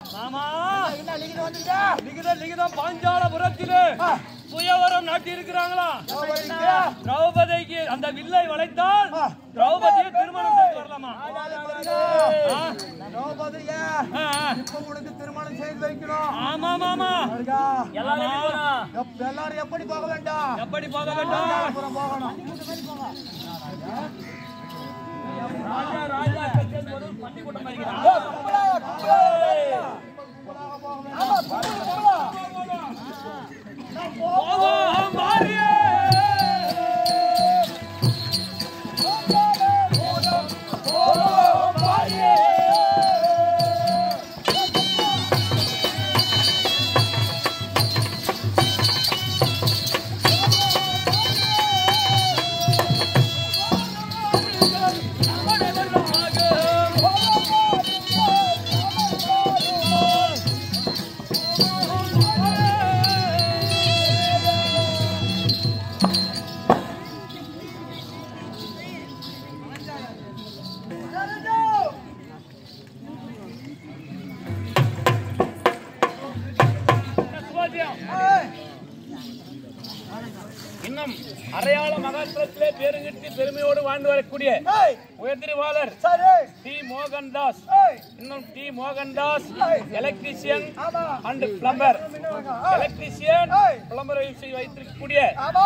மாமா என்ன லிகிதம் வந்துட்டா லிகிதம் லிகிதம் பாஞ்சாலபுரத்திலே சுயவரம் நாட்டி இருக்கிறாங்களா வந்துட்டா திரௌபதிக்கு அந்த வில்லை வளைத்தால் திரௌபதியை திருமணம் செய்து வரலாமா ஆ, திரௌபதியா ஆ, ஆ. இப்ப உனக்கு திருமணம் செய்து வைக்கணும் ஆமா மாமா அழகா. ஆமா. எப்- எல்லாரும் எப்படி போக வேண்டாம் எப்படி போக வேண்டும் அப்புறம் போகணும் ராஜா ராஜா கச்சேரி ஒரு பள்ளிக்கூடம் வைக்கிறான். போவோம் மாறியே. போவோம் மாறியே. சுபாஜியம். இன்னும் அரையாள மகாத்மத்திலே பேருங்கிட்டு பெருமையோடு வாழ்ந்து வரக்கூடிய ஏய், உயர்திரிவாளர் சரி டி மோகன்தாஸ் ஏய், இன்னும் டி மோகன்தாஸ் எலக்ட்ரிஷியன் ஆமா அண்ட் பிளம்பர் மின்னவங்க. எலக்ட்ரிஷியன் ஏய். பிளம்பர் வைத்திருக்கக்கூடிய ஆமா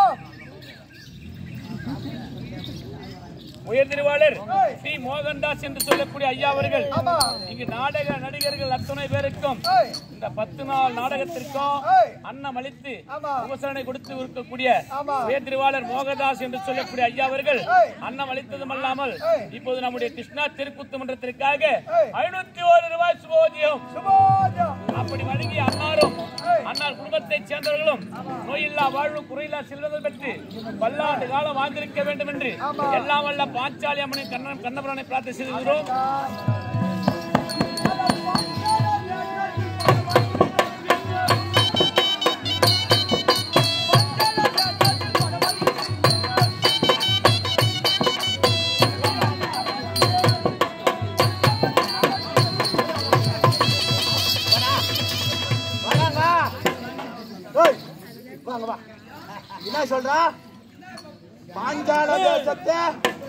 உயர்திரிவாளர் ஏய். டி மோகன்தாஸ் என்று சொல்லக்கூடிய ஐயா அவர்கள் ஆமா இங்கு நாடக நடிகர்கள் அத்தனை பேருக்கும் ஏய், இந்த பத்து நாள் நாடகத்திற்கும் ஏய். அன்னம் அளித்து ஆமா. உபசரணை கொடுத்து இருக்கக்கூடிய ஆமா. உயர்திரிவாளர் மோகதாஸ் என்று சொல்லக்கூடிய ஐயா அவர்கள் ஏய். அன்னம் அளித்ததும் அல்லாமல் ஏய். இப்போது நம்முடைய கிருஷ்ணா திருக்குத்து மன்றத்திற்காக ஏய். ஐநூத்தி ஒரு ரூபாய் சுபோதியம் சுபோதயம். அப்படி வழங்கி அன்னாரும் ஏய். அன்னார் குடும்பத்தைச் சேர்ந்தவர்களும் நோயில்லா வாழ்வு குறையில்லா செல்வங்கள் பெற்று பல்லாண்டு காலம் வாழ்ந்திருக்க வேண்டும் என்று ஆமா. எல்லாம் வல்ல பாஞ்சாலி அம்மனின் கண்ணன் கண்ணபுரனை பிரார்த்தனை செய்துகிறோம் வராங்க. ஏய், வாங்க வா என்ன சொல்றா பாஞ்சால தேசத்தை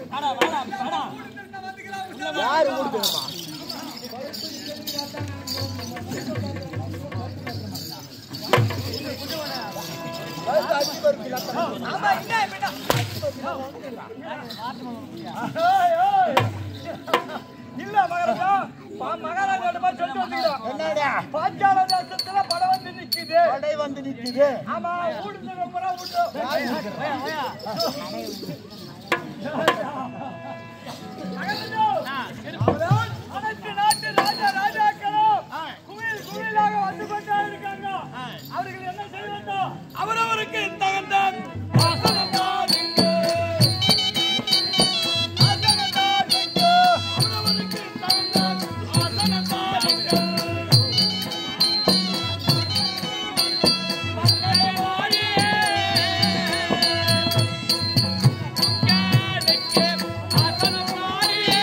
யாரு கொடுக்கணுமா இல்ல மகாராஜா பா- மகாராஜா கிட்ட போய் சொல்லிட்டு வந்துக்கிறோம் என்னடா பாஞ்சால தேசத்துல படம் வந்து நிக்குது படை வந்து நிக்குது ஆமா ஊடுல ரொம்ப விட்டு அனைத்து நாட்டு ராஜா ராஜாக்களும் குவில் குவிலாக வந்து கொண்டே இருக்காங்க அவர்கள் என்ன செய்ய வேண்டும் அவரவருக்கு தகுந்த ஆசனம் தான் இங்கு. ஆசனம் தான் இங்கு. அவரவருக்கு தகுந்த ஆசனம் தான் இங்கு. மக்களை வாழியே. உங்களுக்கே ஆசனம் வாழியே.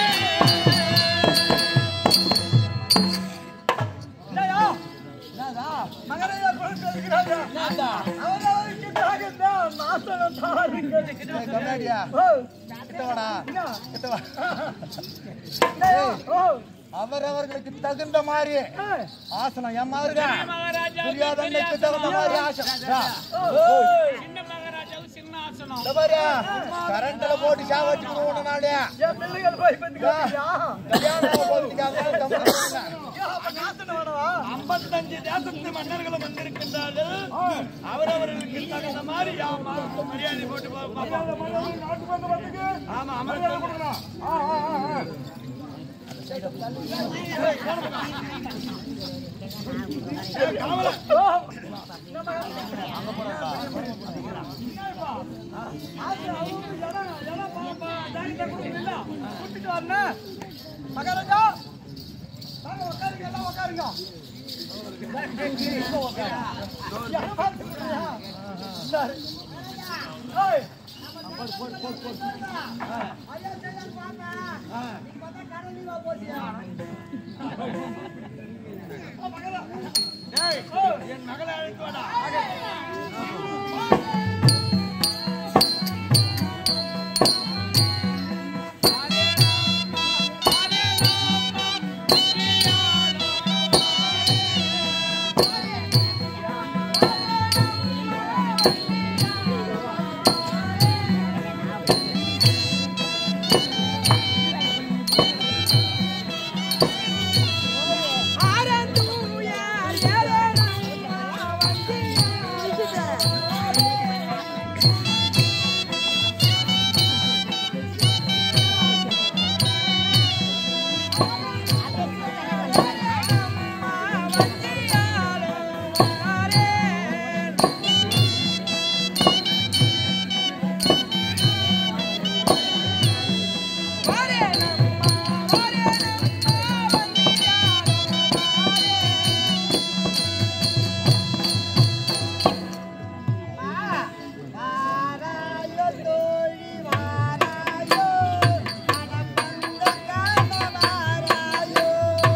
இல்லையா? மகனையா கொண்டு வருகிறாயா? அவரவருக்கு தகுந்த ஆசனம் தான் இருக்கிறது. ஏய், கண்ணாடியா ஓ, கிட்ட வாடா என்ன? கிட்ட வா இல்லையா? ஓ, அவரவர்களுக்கு தகுந்த மாதிரி ஏய், ஆசனம் ஏம்மா இருக்கா மகாராஜா துரியோதனுக்கு தகுந்த மாதிரி ஆசனம் ஆ. சின்ன மகாராஜாவுக்கு சின்ன ஆசனம் இந்த பாரு கரண்ட்ல போட்டு சாவடிச்சு மூணு நாளே என் பிள்ளைகள் போய் பெற்றுக்கிறியா? கல்யாணம் போகிறதுக்காக கம்பெனி ஏன் அப்ப ஆசனம் வேணவா? ஐம்பத்தஞ்சு தேசத்து மன்னர்களும் வந்திருக்கின்றார்கள் அவரவர்களுக்கு தகுந்த மாதிரி ஆமா, மரியாதை போட்டு பா- பார்ப்போம். நாட்டுக்கு வந்து வரதுக்கு ஆமா மரியாதை அமர்ந்து கொடுக்கணும். ஆ, ஆ, ஆ, ஆ. ஓ, என்னம்மா? என்னப்பா? ஆசை அவரு இடம், இடம் பாப்பா, டாக்டர் கொடுக்கல. கூட்டிட்டு வரணும். மகாராஜா வாங்க உட்காருங்க எல்லாம் உட்காருங்க இடம் பார்த்துக்கிறியா? சரி. ஏய், டேய், என் மகளை அழைத்து வாடா வாராயோ தோழி வாராயோ அடமந்த காண வாராயோ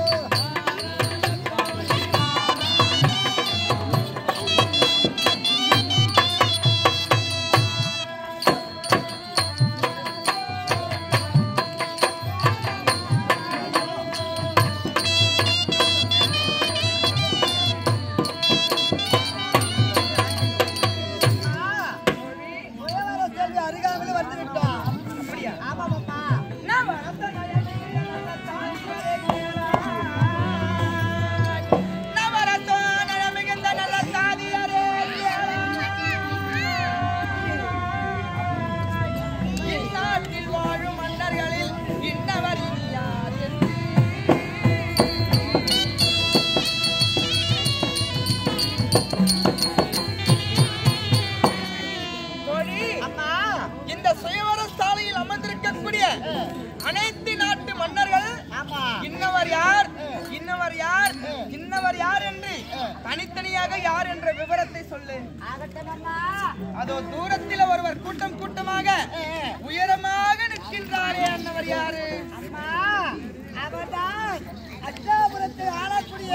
முயவர செல்வி அருகாமையில் வந்து விட்டோம் அப்படியா ஆமாமாம்மா இந்நாட்டில் வாழும் மன்னர்களில் இன்னவர் யார் என்று தோழி, அம்மா இந்த சுயவர சாலையில் அமர்ந்திருக்கக்கூடிய அனைத்து நாட்டு மன்னர்கள் ஆமா இன்னவர் யார் இன்னவர் யார் இன்னவர் யார் என்று தனித்தனியாக யார் என்ற விவரத்தை சொல்லு ஆகட்டமம்மா அதோ தூரத்தில் ஒருவர் கூட்டம் கூட்டமாக உயரமாக நிற்கின்றாரே அன்னவர் யாரு அம்மா அவர்தான் அச்சாபுரத்தை ஆளக்கூடிய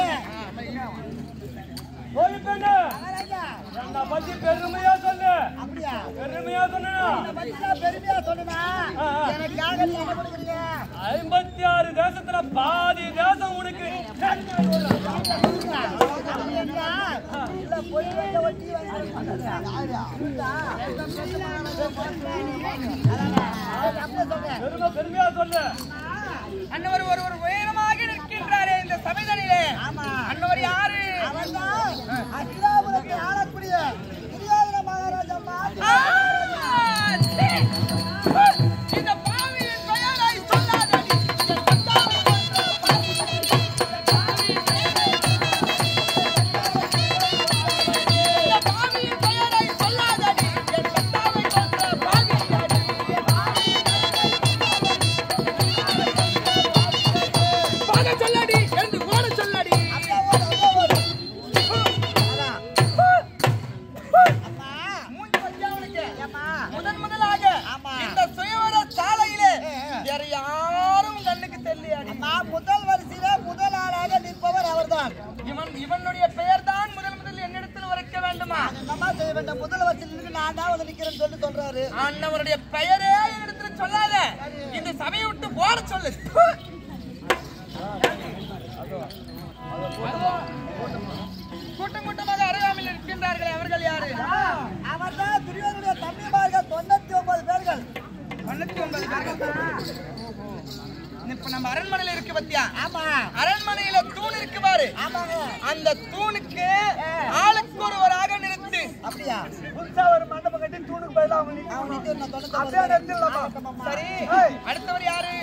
போய் பெண்ணு மகாராஜா என்னை பத்தி பெருமையா சொல்லு அப்படியா பெருமையா சொன்னா இதை பத்தி நான் பெருமையா சொன்னா ஆ, ஆ. எனக்காக நீ என்ன கொடுக்குறீங்க ஐம்பத்தி ஆறு தேசத்துல பாதி தேசம் உனக்கு அப்படி என்றால் இல்ல பொய் வைக்க வட்டி பெருமை பெருமையா சொல்லு அன்னவர் ஒருவர் உயரமாக நிற்கின்றாரே இந்த சமைதனிலே ஆமா. அன்னவர் யாரு அவன்தான் அச்சிராபுரத்தை ஆளக்கூடிய துரியோதன மகாராஜா ஆ, சீ! இந்த பாவியின் பெயரை சொல்லாதடி. என் தந்தாவை கொன்ற பாவி. இந்த பாவியின் பெயரை சொல்லாதடி. என் தந்தாவை கொன்ற பாவியடி. பாட சொல்லடி என்று ஓட சொல்லடி மூஞ்சி வச்சா உனக்கு. முதன் முதலாக ஆமா. இந்த சுயவர சாலையிலே ஏ, ஏ. வேற யாரும் கண்ணுக்கு தெரியலையாடி முதல் வரிசையில முதல் ஆளாக நிற்பவர் அவர்தான் இவன் இவனுடைய பெயர் தான் முதல் முதல் என்னிடத்தில் உரைக்க வேண்டுமா என்னமா செய்ய வேண்டும் முதல் வரிசையில் இருந்து நான் தான் வந்து நிக்கிறேன்னு சொல்லி சொல்றாரு அண்ணவருடைய பெயரே என்னிடத்தில் சொல்லாத இந்த சபையை விட்டு போட சொல்லு கூட்டம் கூட்டமாக அருகாமையில் இருக்கின்றார்களே அவர்கள் யாரு அவர்தான் துரியோதனுடைய தம்பிமார்கள் தொண்ணூத்தி ஒன்பது பேர்கள் தொண்ணூத்தி ஒன்பது பேர்கள் இப்ப நம்ம அரண்மனையில இருக்கு பத்தியா ஆமா அரண்மனையில தூண் இருக்கு பாரு ஆமாங்க அந்த தூணுக்கு ஆளுக்கு ஒருவராக நிறுத்து அப்படியா புதுசா ஒரு மண்டபம் கட்டி தூணுக்கு பதிலா அவங்க நிக்க அவன் நிக்க நான் தொண்ணூத்தி அப்படியே ஒன்பது நிறுத்திடலாமா? சரி ஏய். அடுத்தவர் யாரு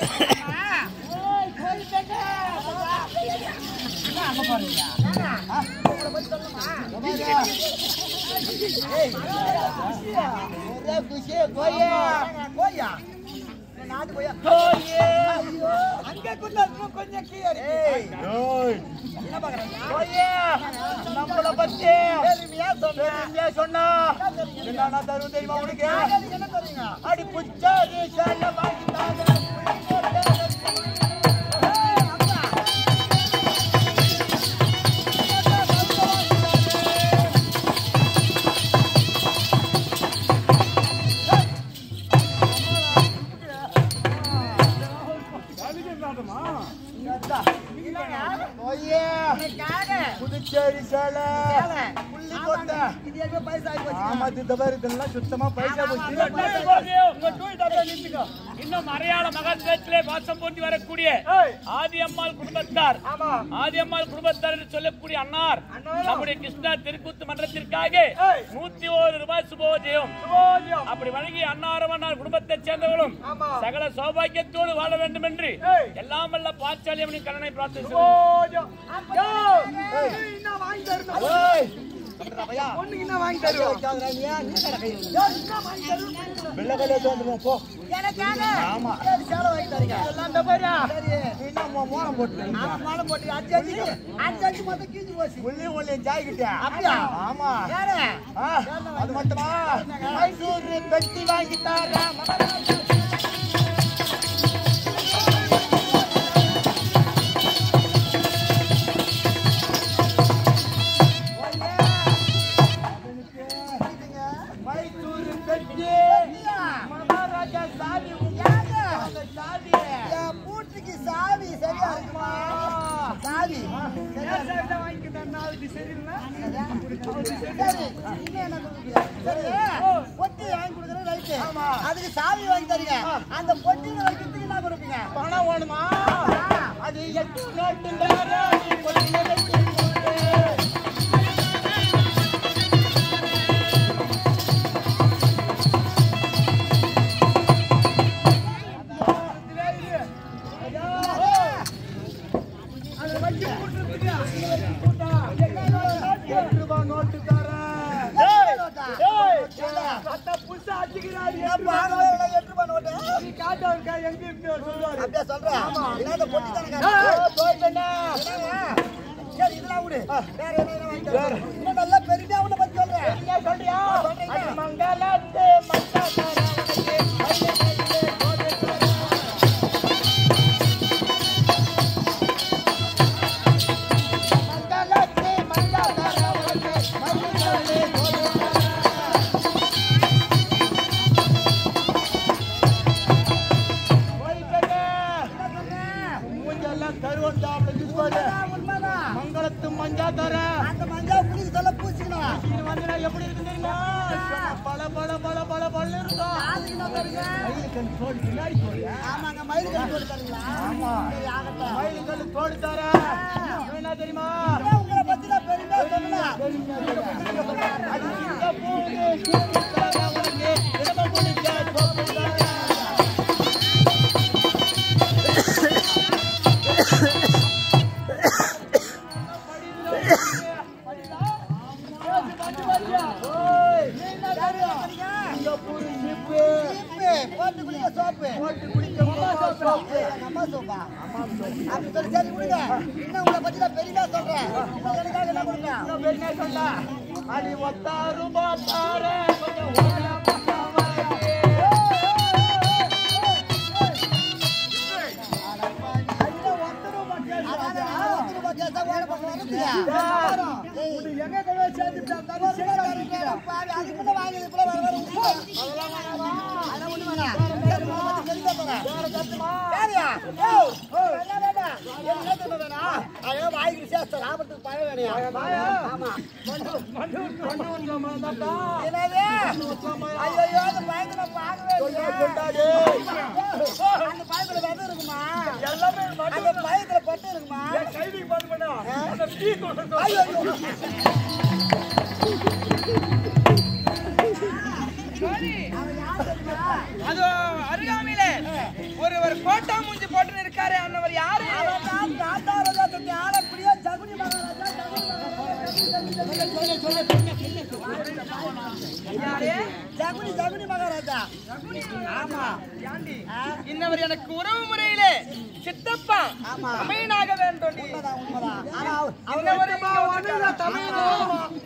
ஒரே குஷி கோயா கோயா நாட்டு கோயா அங்க கொஞ்சம் கொஞ்சம் கீழே என்ன பாக்குறீங்க கோயா நம்மள பத்தி பெருமையா சொன்னா சொன்னா என்ன தரும் தெரியுமா உனக்கு என்ன தருவீங்க அடி புச்சாரி சால வாங்கிட்டாங்க எனக்காக புதுச்சேரி சேலை சேலை. புள்ளி ஆமாங்க. கொட்டை இது ஏற்கனவே பைசா ஆகி போச்சு. ஆமா இது தவிர இதெல்லாம் சுத்தமா பைசா போச்சு ஆமா, ஆமா. இன்னும் மலையாள மகாத்மத்திலே வாசம் போட்டி வரக்கூடிய ஆதி அம்மாள் குடும்பத்தார் ஆமா. ஆதி அம்மாள் குடும்பத்தார் என்று சொல்லக்கூடிய அன்னார் அன்னாரா? நம்முடைய கிருஷ்ணா திருக்கூத்து மன்றத்திற்காக ஏய். நூத்தி ஒரு ரூபாய் சுபோஜயம் சுபோஜயம். அப்படி வழங்கி அன்னாரம் அன்னார் குடும்பத்தைச் சேர்ந்தவர்களும் ஆமா. சகல சௌபாகியத்தோடு வாழ வேண்டும் என்று ஏய். எல்லாம் வல்ல பாச்சாலியம்மனின் கருணை பிரார்த்திக்கிறோம் சுபோஜயம். அப்போ, நீ என்ன வாங்கி தரணும்? ஏய், பொண்ணுக்கு என்ன வாங்கி தருவோம்? ஏய், என்ன வாங்கி தருவோம்? வெள்ளைக்கல்லே தோந்துருவோம் போ எனக்காக? ஆமா. சரி, சேலை வாங்கி தரீங்க. இதெல்லாம் இந்த பாரியா சரி. நீ என்ன மோ- மோனம் போட்டு ஆமா, மாலை போட்டு அஞ்சு அஞ்சு அஞ்சு அஞ்சு மொத்தம் கீஞ்சு போச்சு. உள்ளி உள்ளி ஜாய்கிட்டியா அப்படியா? ஆமா யாரு? ஆ, அது மட்டுமா மைசூர் பெட்டி வாங்கி தாரா மைசூர் பெட்டி மகாராஜா சாவி யாரு? அந்த சாவி என் பூட்டுக்கு சாவி சரியா இருக்குமா சாவி சரியா சரி, இன்னும் என்ன கொடுக்குறீங்க? சரி, பொட்டி வாங்கி கொடுக்குறேன், ரைட்டு. ஆமா. அதுக்கு சாவி வாங்கி தரீங்க அந்த பொட்டியில வைக்கிறதுக்கு என்ன கொடுப்பீங்க பணம் வேணுமா ஆமா. அது எட்டு நோட்டு தாரா நீ பொட்டியில வச்சு கொடு. அதை வச்சு கூட்டுறதுக்கு அது வச்சு கூட்டா. எங்க நோட்டு? எட்டு ரூபாய் நோட்டு தாரேன். எட்டு நோட்டா? ஏய், ஏண்டா? அத்தா புதுசா அடிக்கிறாரு. ஏன் வாங்கவே இல்லை, எட்டு ரூபாய் நோட்டு? நீ காட்டு அவருக்கா எங்க இருக்கு சொல்லுவாரு. அப்படியா சொல்ற? இல்ல, இந்த பொட்டி தானே ஏய், காட்டுது. போயிட்டேன்னா. என்னங்க? சரி, இதெல்லாம் விடு. வேற என்ன என்ன வாங்கி தரணும்? இன்னும் நல்லா பெருமையா உன்னை பத்தி சொல்றேன். என்ன சொல்றியா? சொல்றீங்க. அது மங்கலத்து மங்காதாரா உனக்கு மயிலகல்லே கோதைக்காரா. மங்கலத்து மங்காதாரா உனக்கு மயிலகல்லே கோதைக்காரா. போயிட்டேன்னா. என்ன சொன்னேன்? மூஞ்செல்லாம் கருவம் சாப்பிட்டு பாரு. உண்மைதான், உண்மைதான். மங்களத்து மஞ்சாதாரா அந்த மஞ்சா புளிக்கு சொல்ல பூசிக்கணும் இது வந்து நான் எப்படி இருக்கு தெரியுமா பல பல பல பல பல இருக்கும் யாருக்கு என்ன தருங்க? மயிலுக்கல் தோடு பின்னாடி போறியா ஆமாங்க மயில் கட்டி போட்டு தருங்களா ஆமா சரி, ஆகட்டும். மயிலுக்கல் தோடு தர என்ன தெரியுமா அதான் உங்களை பத்தி நான் பெருமையா சொல்லல அது சின்ன பூண்டு, சூடு தர உனக்கு இடம குடிக்க சோப்பு தர. ஓய், இந்த பூண்டு சிப்பு, சீப்பு, போட்டு குடிக்க சோப்பு போட்டு குடிக்க மாமா சோப்பு. எங்க அம்மா சோப்பா அப்படி சொல்லி சரி கொடுங்க இன்னும் உங்களை பத்தி நான் பெருமையா சொல்றேன் இன்னும் எனக்காக என்ன கொடுங்க இன்னும் பெண்ணே சொன்னா, அடி ஒத்தா ரூபா தார, கொஞ்சம் ஓட பக்கா வாங்கி. கொண்டாடு. அந்த பயத்துல வெதை இருக்குமா எல்லாமே அந்த பயத்துல பட்டு இருக்குமா கைதி பண்ணுனா அந்த டீ கொண்டு ஐயோ அது அருகாமையில ஒரு ஒரு கோட்டா மூஞ்சி போட்டு இருக்காரு அன்னவர் யாரு அவர்தான் காந்தாரதத்துக்கு ஆளக்கூடிய ஜகுனி மகாராஜா, ஜகுனி யாரு ஜகுனி ஜகுனி மகாராஜா ஆமா ஏண்டி? ஆ, இன்னவர் எனக்கு உறவு முறையிலே சித்தப்பா ஆமா. அமையனாக வேண்டும் நீ. உண்மைதான் உண்மைதான் ஆனா அவர்- அவர் இன்னவர் சித்தப்பா இங்க ஒண்ணுல வந்துட்டாரா? தமிழ்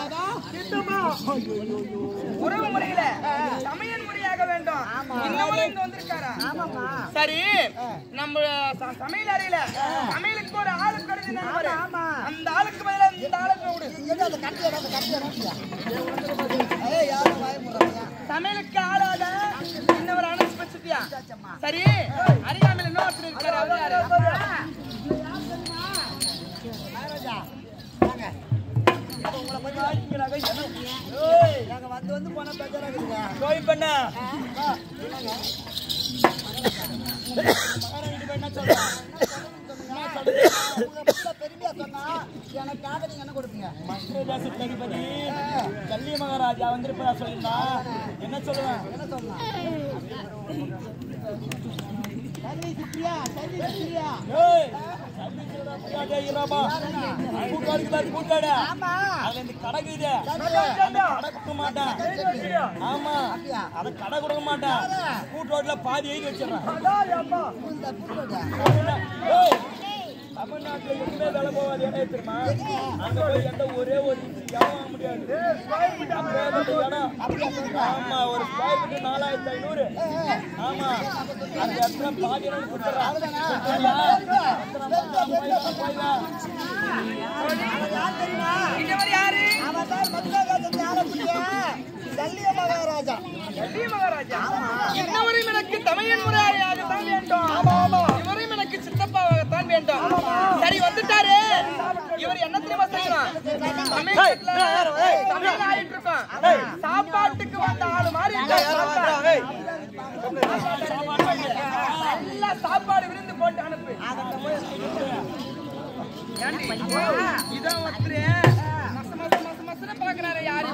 உறவு முறையில சமையல் முறையாக வேண்டும் இன்னவரும் இங்க வந்திருக்காரா ஆமாம்மா சரி நம்ம ச- சமையல் அறையில சமையலுக்கு ஒரு ஆளு கருதி நண்பரு. ஆமா. அந்த ஆளுக்கு பதிலா இந்த ஆளுக்கு விடு எங்க அந்த கட்டில அந்த கட்டில கட்டில ஏய் யாரும் வாய முறாங்க சமையலுக்கு ஆளாக இன்னவர் அனுப்பிச்சிட்டியா சரி அருகாமையில் இன்னொருத்தர் இருக்காரு அவர் யாரு அப்படியா வாங்க அப்ப உங்களை பத்தி நாங்க வந்து வந்து போன பேச்சாரா இருக்குதுங்க கோய் பண்ண ஆ, என்னங்க? மகாராணி போய் என்ன சொல்றா? என்ன சொல்றீங்க? உங்களை பத்தி பெருமையா சொன்னா எனக்காக நீங்க என்ன கொடுப்பீங்க மந்திரதாச அதிபதி கல்வி மகாராஜா வந்திருப்பதா சொல்லியிருந்தா என்ன சொல்லுவேன் என்ன சொல்லலாம் தண்ணி சுத்தியா தண்ணி சுத்தியா ஏய், தண்ணி சூடா புரியாதே, இராமா. கூட்டாடு இருக்குதா, கூட்டாடு. ஆமா அதுல இந்த கடை இருக்குது. சரி. அந்த கடை கொடுக்க மாட்டேன். ஆமா அப்படியா? அத கடை கொடுக்க மாட்டேன் கூட்டு ரோட்ல பாதி எழுதி வச்சிடறேன் இந்த புட்டோட. ஏய், தமிழ்நாட்டுல எதுவுமே விலை போகாது என்ன தெரியுமா அங்க போய் எந்த ஒரே ஒரு இன்ச்சு இடம் வாங்க முடியாது அப்பேற்பட்ட இடம். அப்படியா சொல்றா? ஆமா ஒரு ஸ்கொயர் ஃபீட் நாலாயிரத்தி ஐநூறு ஆமா அந்த இடத்துல பாதி இடம் கொடுத்துறேன் அவ்வளவுதானா? பெருசா, பெருசா, பெருசா. அவன் யார் தெரியுமா? இவர் யாரு அவன் தான் மதுராகாசத்தை ஆளக்கூடிய சல்லிய மகாராஜா கல்வி மகாராஜா இன்னவரையும் எனக்கு தமிழன் முறையாகத்தான் வேண்டும் இவரையும் எனக்கு சித்தப்பாவாகத்தான் வேண்டும் சரி வந்துட்டாரு இவர் என்ன தெரியுமா செய்யலாம் தமிழ்நாட்டுல தமிழ் ஆயிட்டு இருக்கோம் சாப்பாட்டுக்கு வந்த ஆளு மாதிரி நல்லா சாப்பாடு விருந்து போட்டு அனுப்பு ஏன்டி? இதான் ஒருத்தரு மச மச மச மசன்னு பாக்குறாரு யாரு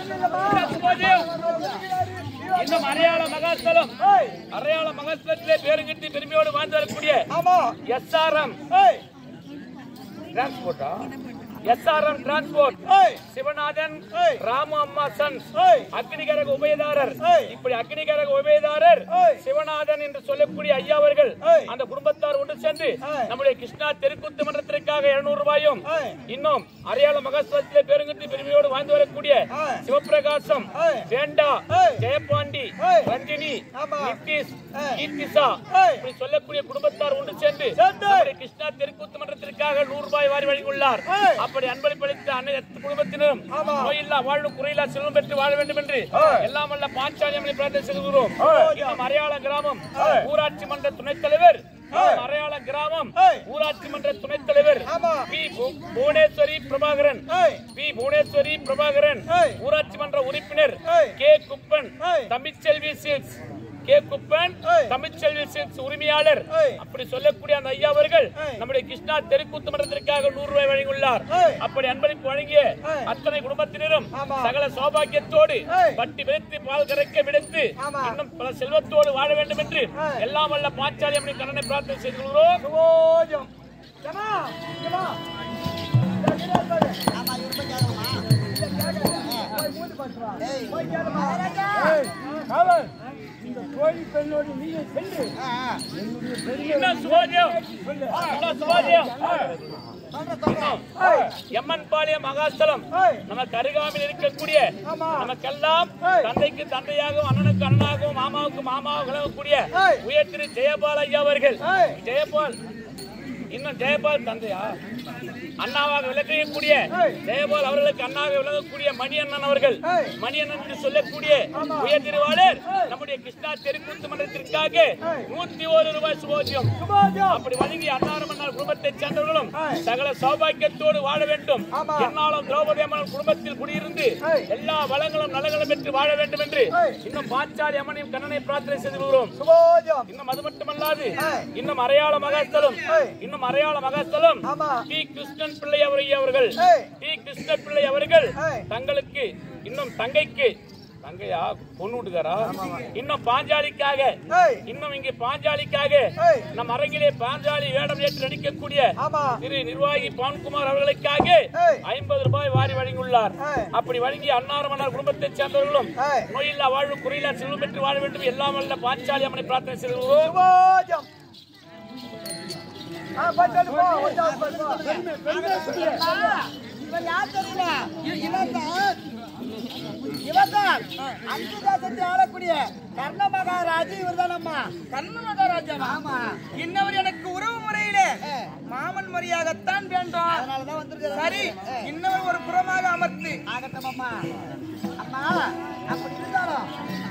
இன்னும் அரையாள மகாஸ்தலம் அரையாள மகாஸ்தலத்திலே பேருங்கிட்டு பெருமையோடு வாழ்ந்து வரக்கூடிய ஆமா எஸ்ஆர்எம் டிரான்ஸ்போர்ட்டா SRM transport Sivanathan Ramu Amma sons அக்னிகரக உபயதாரர் இப்படி அக்னிகரக உபயதாரர் சிவநாதன் என்று சொல்லக்கூடிய ஐயா அவர்கள் அந்த குடும்பத்தார் ஒன்று சேர்ந்து நம்முடைய கிருஷ்ணா தெருக்கூத்து மன்றத்திற்காக இருநூறு ரூபாயும் இன்னும் அரியாள மகாஸ்தலத்திலே பெருங்குத்தி பெருமையோடு வாழ்ந்து வரக்கூடிய சிவபிரகாசம் வேண்டா ஜெயபாண்டி ரஞ்சினி நிதிஷ் கீர்த்திசா இப்படி சொல்லக்கூடிய குடும்பத்தார் ஒன்று சேர்ந்து நம்முடைய கிருஷ்ணா தெருக்கூத்து மன்றத்திற்காக நூறு ரூபாய் வாரி வழங்கியுள்ளார் அப்படி அன்பளிப்பளித்த அனைத்து குடும்பத்தினரும் நோயில்லா வாழ்வு குறையில்லா செல்வம் பெற்று வாழ வேண்டும் என்று எல்லாம் வல்ல பாஞ்சாலி அம்மனை பிரார்த்தனை செய்கிறோம் இன்னும் மலையாள கிராமம் ஊராட்சி மன்ற துணைத் தலைவர் மலையாள கிராமம் ஊராட்சி மன்ற துணைத் தலைவர் பி பு- புவனேஸ்வரி பிரபாகரன் பி புவனேஸ்வரி பிரபாகரன் ஊராட்சி மன்ற உறுப்பினர் K Kuppan Tamilselvi silks K Kuppan Tamilselvi silks உரிமையாளர் அப்படி சொல்லக்கூடிய அந்த ஐயா அவர்கள் நம்முடைய கிருஷ்ணா தெருக்கூத்து மன்றத்திற்காக நூறு ரூபாய் வழங்கியுள்ளார் அப்படி அன்பளிப்பு வழங்கிய அத்தனை குடும்பத்தினரும் சகல சௌபாக்கியத்தோடு வட்டி விடுத்து பால் கரைக்க விடுத்து இன்னும் பல செல்வத்தோடு வாழ வேண்டும் என்று எல்லாம் வல்ல பாஞ்சாலி அம்மனை கண்ணனை பிரார்த்தனை செய்து கொள்கிறோம் சுபோஜம் ஏமா ஏமா ஆமா இவரு போய் கேட்கணுமா? ஏய், மகாராஜா. காவல் இந்த கோயில் பெண்ணோடு நீங்க சென்று ஆ, ஆ. என்ன சுபாஜியம் என்ன சுபாஜியம் சொல்றேன், சொல்றேன். எம்மன் பாளையம் மகாஸ்தலம் நமக்கு அருகாமையில் இருக்கக்கூடிய நமக்கெல்லாம் தந்தைக்கு தந்தையாகவும் அண்ணனுக்கு அண்ணனாகவும் மாமாவுக்கு மாமாவும் விளங்கக்கூடிய உயர் திரு ஜெயபால் ஐயா அவர்கள் ஜெயபால் இன்னும் ஜெயபால் தந்தையா அண்ணாவாக விளக்கக்கூடிய ஜெயபால் அவர்களுக்கு அண்ணாவாக விளங்கக்கூடிய மணி அண்ணன் அவர்கள் மணி அண்ணன் என்று சொல்லக்கூடிய உயர் திருவாளர் நம்முடைய கிருஷ்ணா தெருக்கூத்து மன்றத்திற்காக நூத்தி ஒரு ரூபாய் சுபோஜியம் அப்படி வழங்கி அன்னாரம் அண்ணார் குடும்பத்தைச் சேர்ந்தவர்களும் சகல சௌபாக்கியத்தோடு வாழ வேண்டும் என்னாலும் திரௌபதி அம்மன் குடும்பத்தில் குடியிருந்து எல்லா வளங்களும் நலங்களும் பெற்று வாழ வேண்டும் என்று இன்னும் பாச்சாரி அம்மனையும் கண்ணனை பிரார்த்தனை செய்து கொள்கிறோம் சுபோஜம் இன்னும் அது மட்டுமல்லாது இன்னும் அரையாள மகாஸ்தலம் இன்னும் அரையாள மகாஸ்தலம் டி கிருஷ்ணன் பிள்ளை அவரையா அவர்கள் டி கிருஷ்ண பிள்ளை அவர்கள் தங்களுக்கு இன்னும் தங்கைக்கு தங்கையா பொண்ணு வீட்டுக்காரா இன்னும் பாஞ்சாலிக்காக இன்னும் இங்கே பாஞ்சாலிக்காக நம் அரங்கிலே பாஞ்சாலி வேடம் ஏற்று நடிக்கக்கூடிய திரு நிர்வாகி பான்குமார் அவர்களுக்காக ஐம்பது ரூபாய் வாரி வழங்கியுள்ளார் அப்படி வழங்கி அன்னாரமன்னார் குடும்பத்தைச் சேர்ந்தவர்களும் நோயில்லா வாழ்வு குறையில்லா செல்வம் பெற்று வாழ வேண்டும் எல்லாம் வல்ல பாஞ்சாலி அம்மனை பிரார்த்தனை செய்கிறோம் சுபோஜம் ஆ பச்சை போ ஒட்டாவது போ இவர் யார் தெரியுமா? இவர்தான் இவர்தான் அஞ்சு தேசத்தை ஆளக்கூடிய கர்ண மகாராஜி இவர்தான் அம்மா கண்ண மகாராஜா ஆமா இன்னவர் எனக்கு உறவு முறையிலே மாமன் முறையாகத்தான் வேண்டும் அதனாலதான் வந்திருக்கிறார் சரி இன்னவர் ஒரு புறமாக அமர்த்து ஆகட்டும் அம்மா அம்மா அப்படி இருந்தாலும்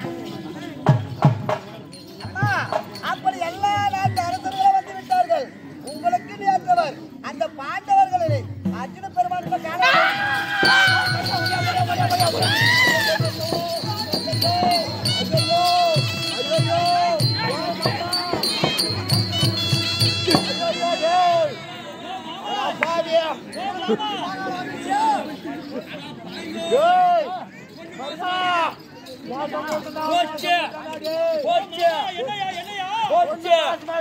அம்மா அப்படி எல்லா நாட்டு அரசர்களும் வந்து விட்டார்கள் உங்களுக்கு ஏற்றவர் அந்த பாண்டவர்களை அர்ஜுன பெருமான் இப்ப காண போச்சு போச்சு போச்சு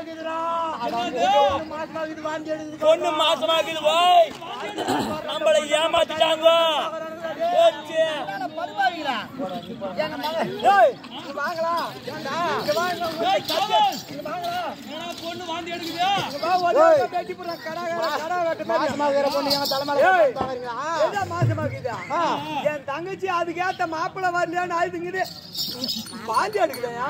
பொண்ணு மாசமாக்குது போய் நம்மள ஏமாத்திட்டாங்க போச்சு பருவாங்களா எங்க மகன் பொண்ணு வாந்தி எடுக்குது என் தங்கச்சி அதுக்கேத்த மாப்பிள்ள வரலையான்னு ஆயுதுங்குது பாஞ்சு எடுக்கலையா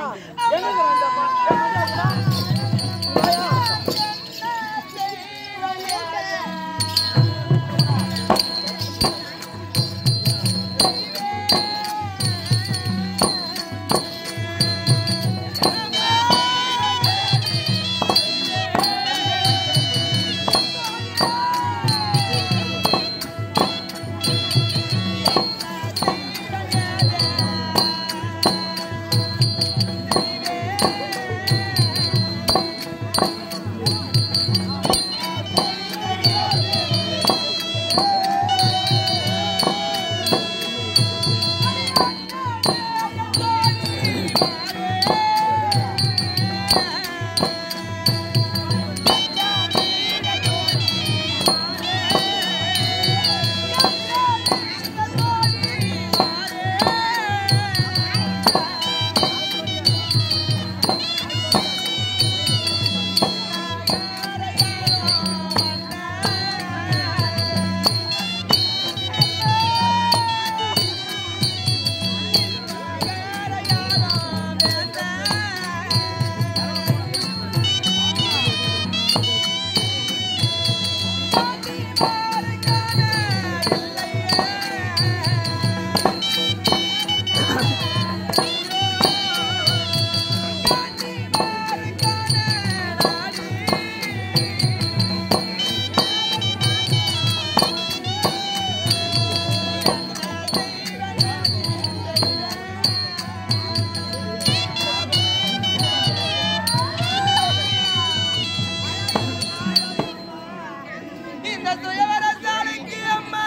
இந்த துயவரசாலைக்கு அம்மா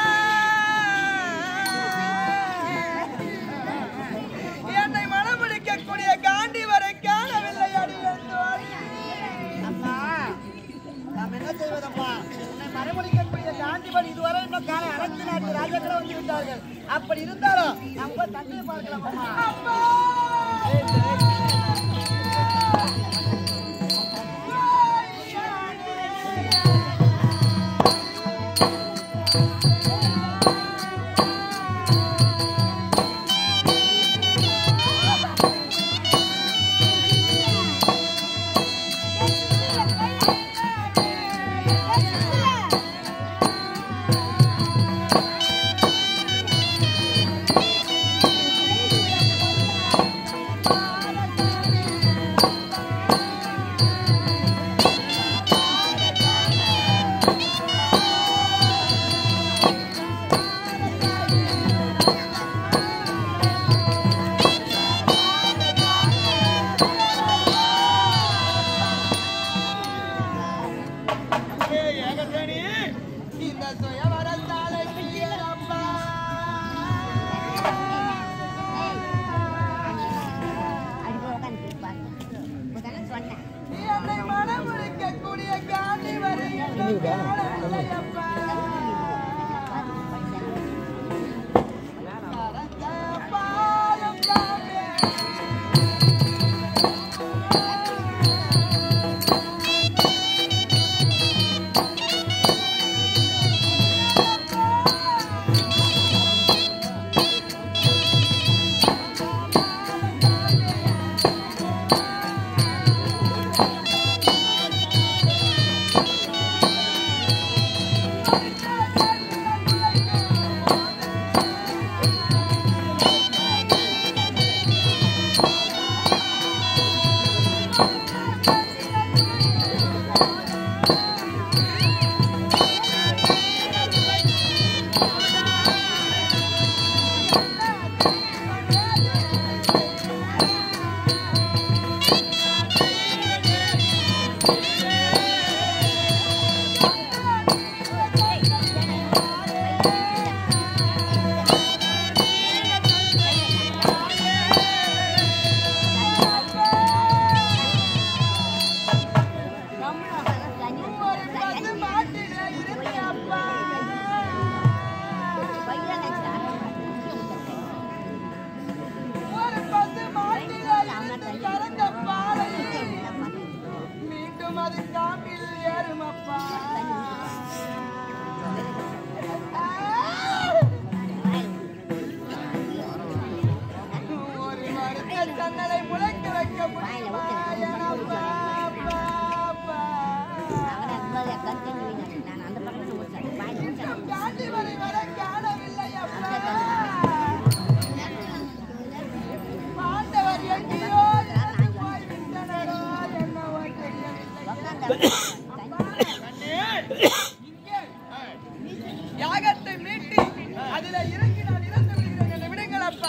என்னை மனமுடிக்கக்கூடிய காண்டி வரை காணவில்லை அடிவந்தாய் அம்மா நாம் என்ன செய்வதம்மா உன்னை மறைமுடிக்கக்கூடிய காந்திபன் இதுவரை இன்னும் காலை அரசு நாட்டு ராஜாக்களை வந்து விட்டார்கள் அப்படி இருந்தாலும் நாம் போய் தந்தையை பார்க்கலாம் அம்மா அதில இறங்கி நான் இறந்து விடுகிறேன் என்னை விடுங்கள் அப்பா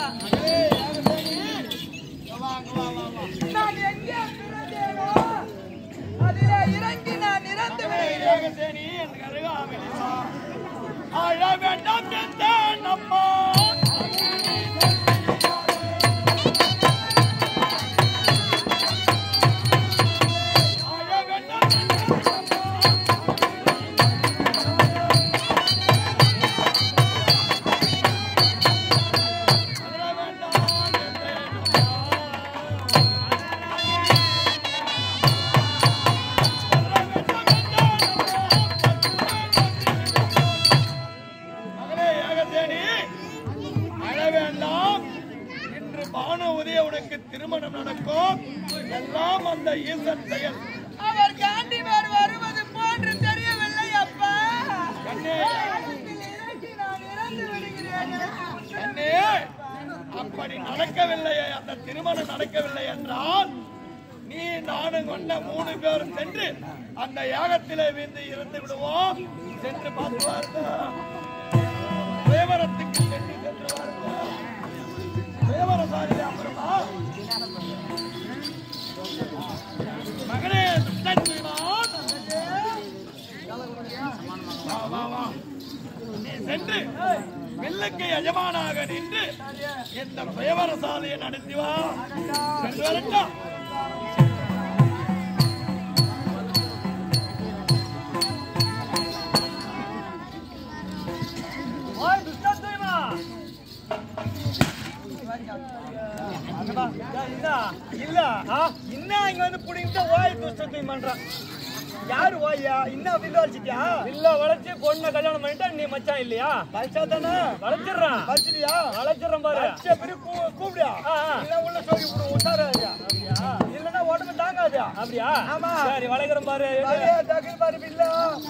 நான் எங்கே பிறந்தேனோ அதில இறங்கி நான் இறந்து விடுகிறேன் ஏகசேனி எனக்கு அருகாமையில் வா. அழ வேண்டாம் என்றேன் அம்மா அழ வேண்டாம் என்றேன் அம்மா. அழ வேண்டாம் என்றேன் மகளே ஏகசேனி அழ வேண்டாம் இன்று பானு உதய உனக்கு திருமணம் நடக்கும் எல்லாம் அந்த ஈசன் செயல் அவர் காண்டிவர் வருவது போன்று தெரியவில்லை அப்பா கண்ணே அதில் இறங்கி நான் இறந்து விடுகிறேன் கண்ணே அப்படி நடக்கவில்லை அந்த திருமணம் நடக்கவில்லை என்றால் நீ நானும் கொண்ட மூணு பேரும் சென்று அந்த யாகத்திலே வீந்து இறந்து விடுவோம் சென்று பார்த்து வாருங்கள் தேவரத்துக்கு சென்று சென்று வாருங்கள் தேவரசாரி அப்புறமா மகனே துஷ்டன்மான். வா வா வா நீ சென்று வில்லுக்கு எஜமானாக நின்று இந்த பிரேமரசாலையை நடத்தி வா சென்று வரட்டும் ஓய் துஷ்டத்துவமா இல்ல இன்னும் இங்க வந்து புடிங்கிட்டு ஓய் துஷ்டத்துவம் பண்றான் யாரு ஓய்யா இன்னும் வில்ல வச்சிட்டியா இல்ல வளைச்சு பொண்ணை கல்யாணம் பண்ணிட்டா நீ மச்சான் இல்லையா வச்சா தானே வளைச்சிடுறான் வச்சிட்டியா வளைச்சிடுறேன் பாரு வச்ச பிறகு கூ- கூப்பிடியா ஆ, ஆ. இல்ல உள்ள சொல்லி விடு உஷாராயா இல்லன்னா உடம்பு தாங்காதயா அப்படியா ஆமா. சரி வளைக்கிறேன் பாரு வலையா தகல் பாரு பில்லா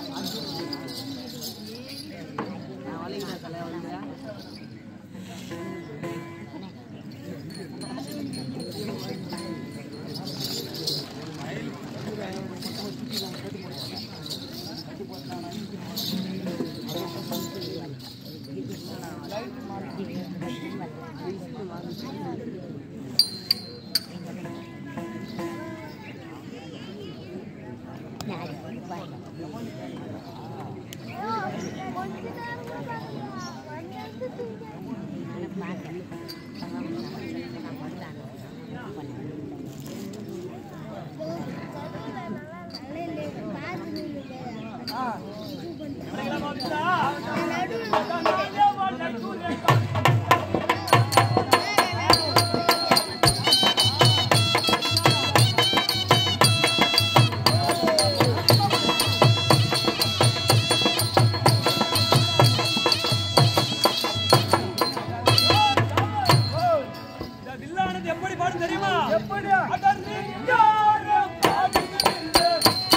இந்த வில்லானது எப்படி பாடும் தெரியுமா எப்படியா அகர்நின்றாரம் பாடுகிறதில்லை.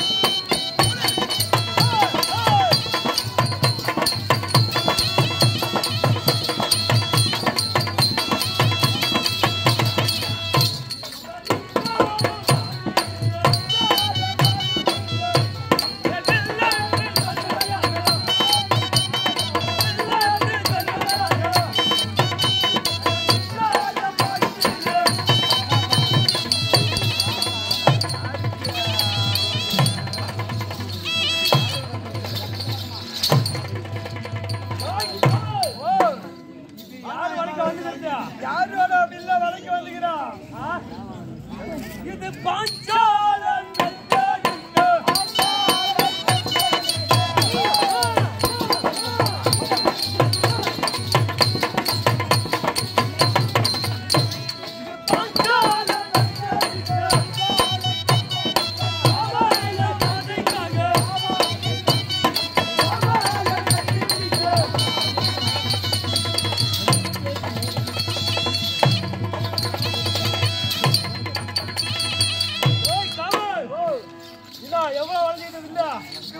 யார் வளைக்க வந்துக்கிறதா? யாரோட பில்ல வலைக்கு வந்துக்கிறான் இது பாஞ்சாலம் வெள்ளாடுங்க. பாஞ்சாலம் வெள்ளாடுங்க. அவளை கதைக்காக. ஓய், கமல். இதா, எவ்வளவு வளைஞ்சிட்டு இருந்தா?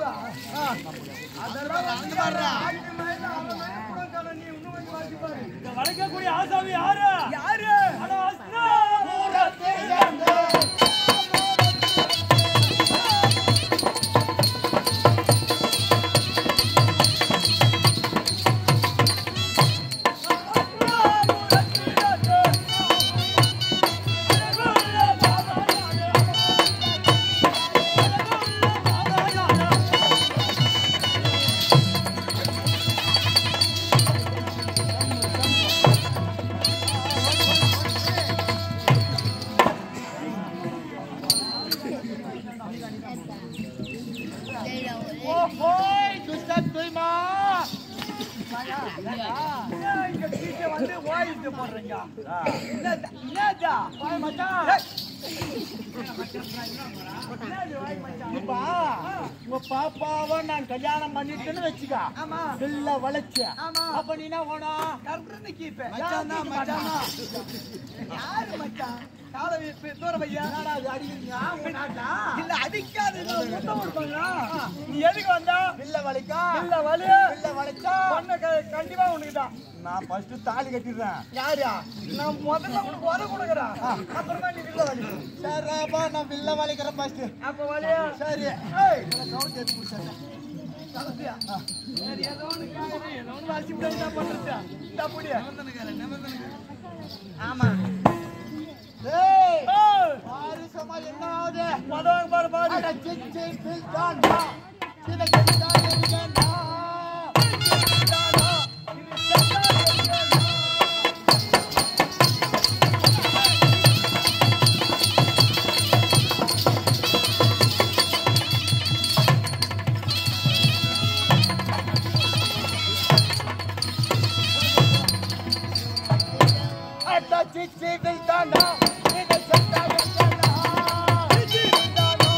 இந்த வளைக்கக்கூடிய ஆசாமி யாரு யாரு அட, அஸ்னா. ஆ ஏன் இங்க கீழே வந்து ஓயிட்டு போடுறீங்க என்னடா? என்னடா? வாய் மச்சான். இப்பா உங்க பாப்பாவை நான் கல்யாணம் பண்ணிட்டேன்னு வச்சுக்க ஆமா. பிள்ளை வளைச்ச ஆமா. அப்ப நீ என்ன வேணும் கர்றன்னு கீப்பே. யாரு மச்சான்? காலை வீப்பு, தூரம் வையா. என்னடா இது அடிக்கிறீங்க உங்க நாட்டா இல்ல, அடிக்காது, இதுல முத்தம் கொடுப்பாங்களா? நீ எதுக்கு வந்தா பிள்ளை வளைக்கா இல்ல வலி பிள்ளை வளைச்சா பொண்ணை க- கண்டிப்பா உனக்குதான் நான் ஃபர்ஸ்ட் தாலி கட்டிடுறேன் யாரா நான் முதல்ல உனக்கு உத கொடுக்குறேன் அப்புறமா நீ வில்ல வலி சரிப்பா நான் பிள்ளை வளைக்கிறேன் ஃபர்ஸ்ட் அப்ப வலியா சரி ஏய் கவுண்ட் எடுத்து முடிச்சேன் கடைசியா சரி ஏதோ ஒண்ணு காயுது, ஏதோ ஒண்ணு வாசி விட என்ன பண்றது இந்த அப்படியே ஆமா ஏய் ஏய், பாரிசமா என்ன ஆகுது மதவாங்க பாரு பாரு அட சிச்சி பில்டாண்டா சில கிட்டா எங்கடா அட சிச்சி பில்டாண்டா சில கிட்டா எங்கடா சிச்சி பில்டாண்டா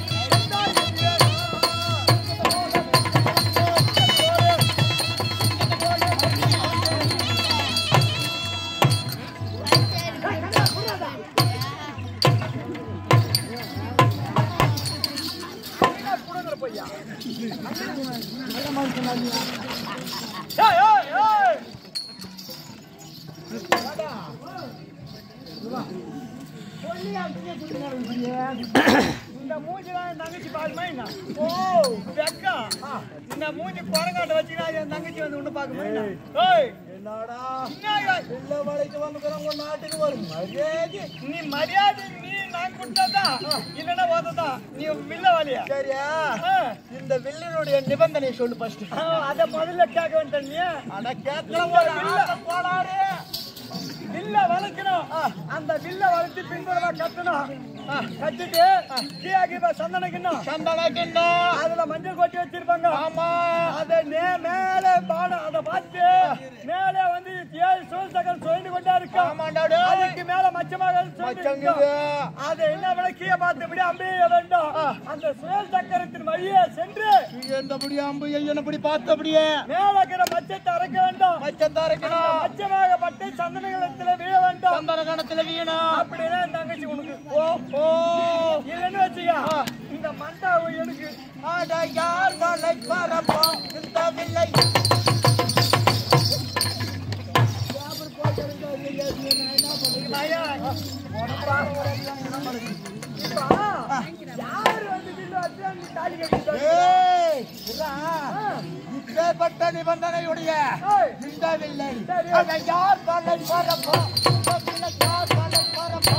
ஏய் ஏய் ஏய் இந்த மூஞ்சிலாம் என் தங்கச்சி பாக்குமா என்ன ஓ வெக்கா இந்த மூஞ்சி குரங்காட்ட வச்சுக்கினா என் தங்கச்சி வந்து ஒண்ணு பாக்குமா என்ன ஏய் என்னடா என்ன பிள்ளை வளைக்க வந்துக்கிறவங்க நாட்டுக்கு வரும் மரியாதை நீ மரியாதை நீ நான் கொடுத்ததா இல்லைன்னா ஓததா நீ வில்ல வாலியா சரியா இந்த வில்லினுடைய நிபந்தனை சொல்லு ஃபர்ஸ்ட் அத முதல்ல கேட்க வேண்டாம் நீ அட கேட்கல ஒரு ஆளை போடாரு வில்ல வளர்க்கணும் அந்த வில்ல வளர்த்து பின்புறமா கட்டணும் கட்டிட்டு கீழே கீழே சந்தனக்கணும் சந்தனக்கிண்ணா அதுல மஞ்சள் கொட்டி வச்சிருப்பாங்க ஆமா அத நே மேல பாடம் அத பார்த்து மேல வந்து ஏழு சூழ் சகல் சுழண்டு கொண்டே இருக்கும் ஆமாண்டா டேய். அதுக்கு மேல மச்சமாக மச்சங்குது. அது என்ன விட கீழே பார்த்தபடி அம்பிய வேண்டும் அந்த சுழல் சக்கரத்தின் வழியே சென்று எந்தபடி அம்பு என்னபடி பார்த்தபடியே மேல இருக்கிற மச்சத்தை அரைக்க வேண்டும் மச்சம் தரக்கணும் மச்சமாக பட்டு சந்தனங்களத்துல வீழ வேண்டும் சந்தன கணத்துல வீணும் அப்படின்னா என் தங்கச்சி உனக்கு ஓ ஓ இல்லைன்னு வச்சுக்க இந்த மண்டாவை எனக்கு அட யார் வளை பரப்போ இந்த வில்லை ஐயா, இப்ப யாரு வந்து வில்லு வச்சு அங்க தாலி கட்டிட்டு ஏய், இருடா. இப்பேற்பட்ட நிபந்தனையுடைய ஏய். இந்த வில்லை சரி. அட யார் வளை பரப்போ இந்த வில்லை யார் வளை பரப்போ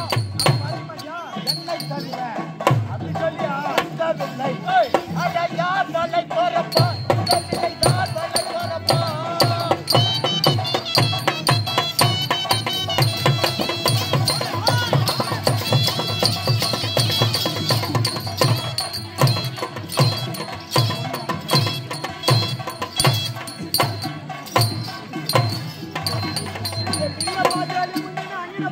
என்னை தவிர அப்படி சொல்லியா இந்த வில்லை அட யார் வளை பரப்போ இந்த வில்லை யார் வளை பரப்போ வில்ல பாத்தாலே முன்ன அங்கின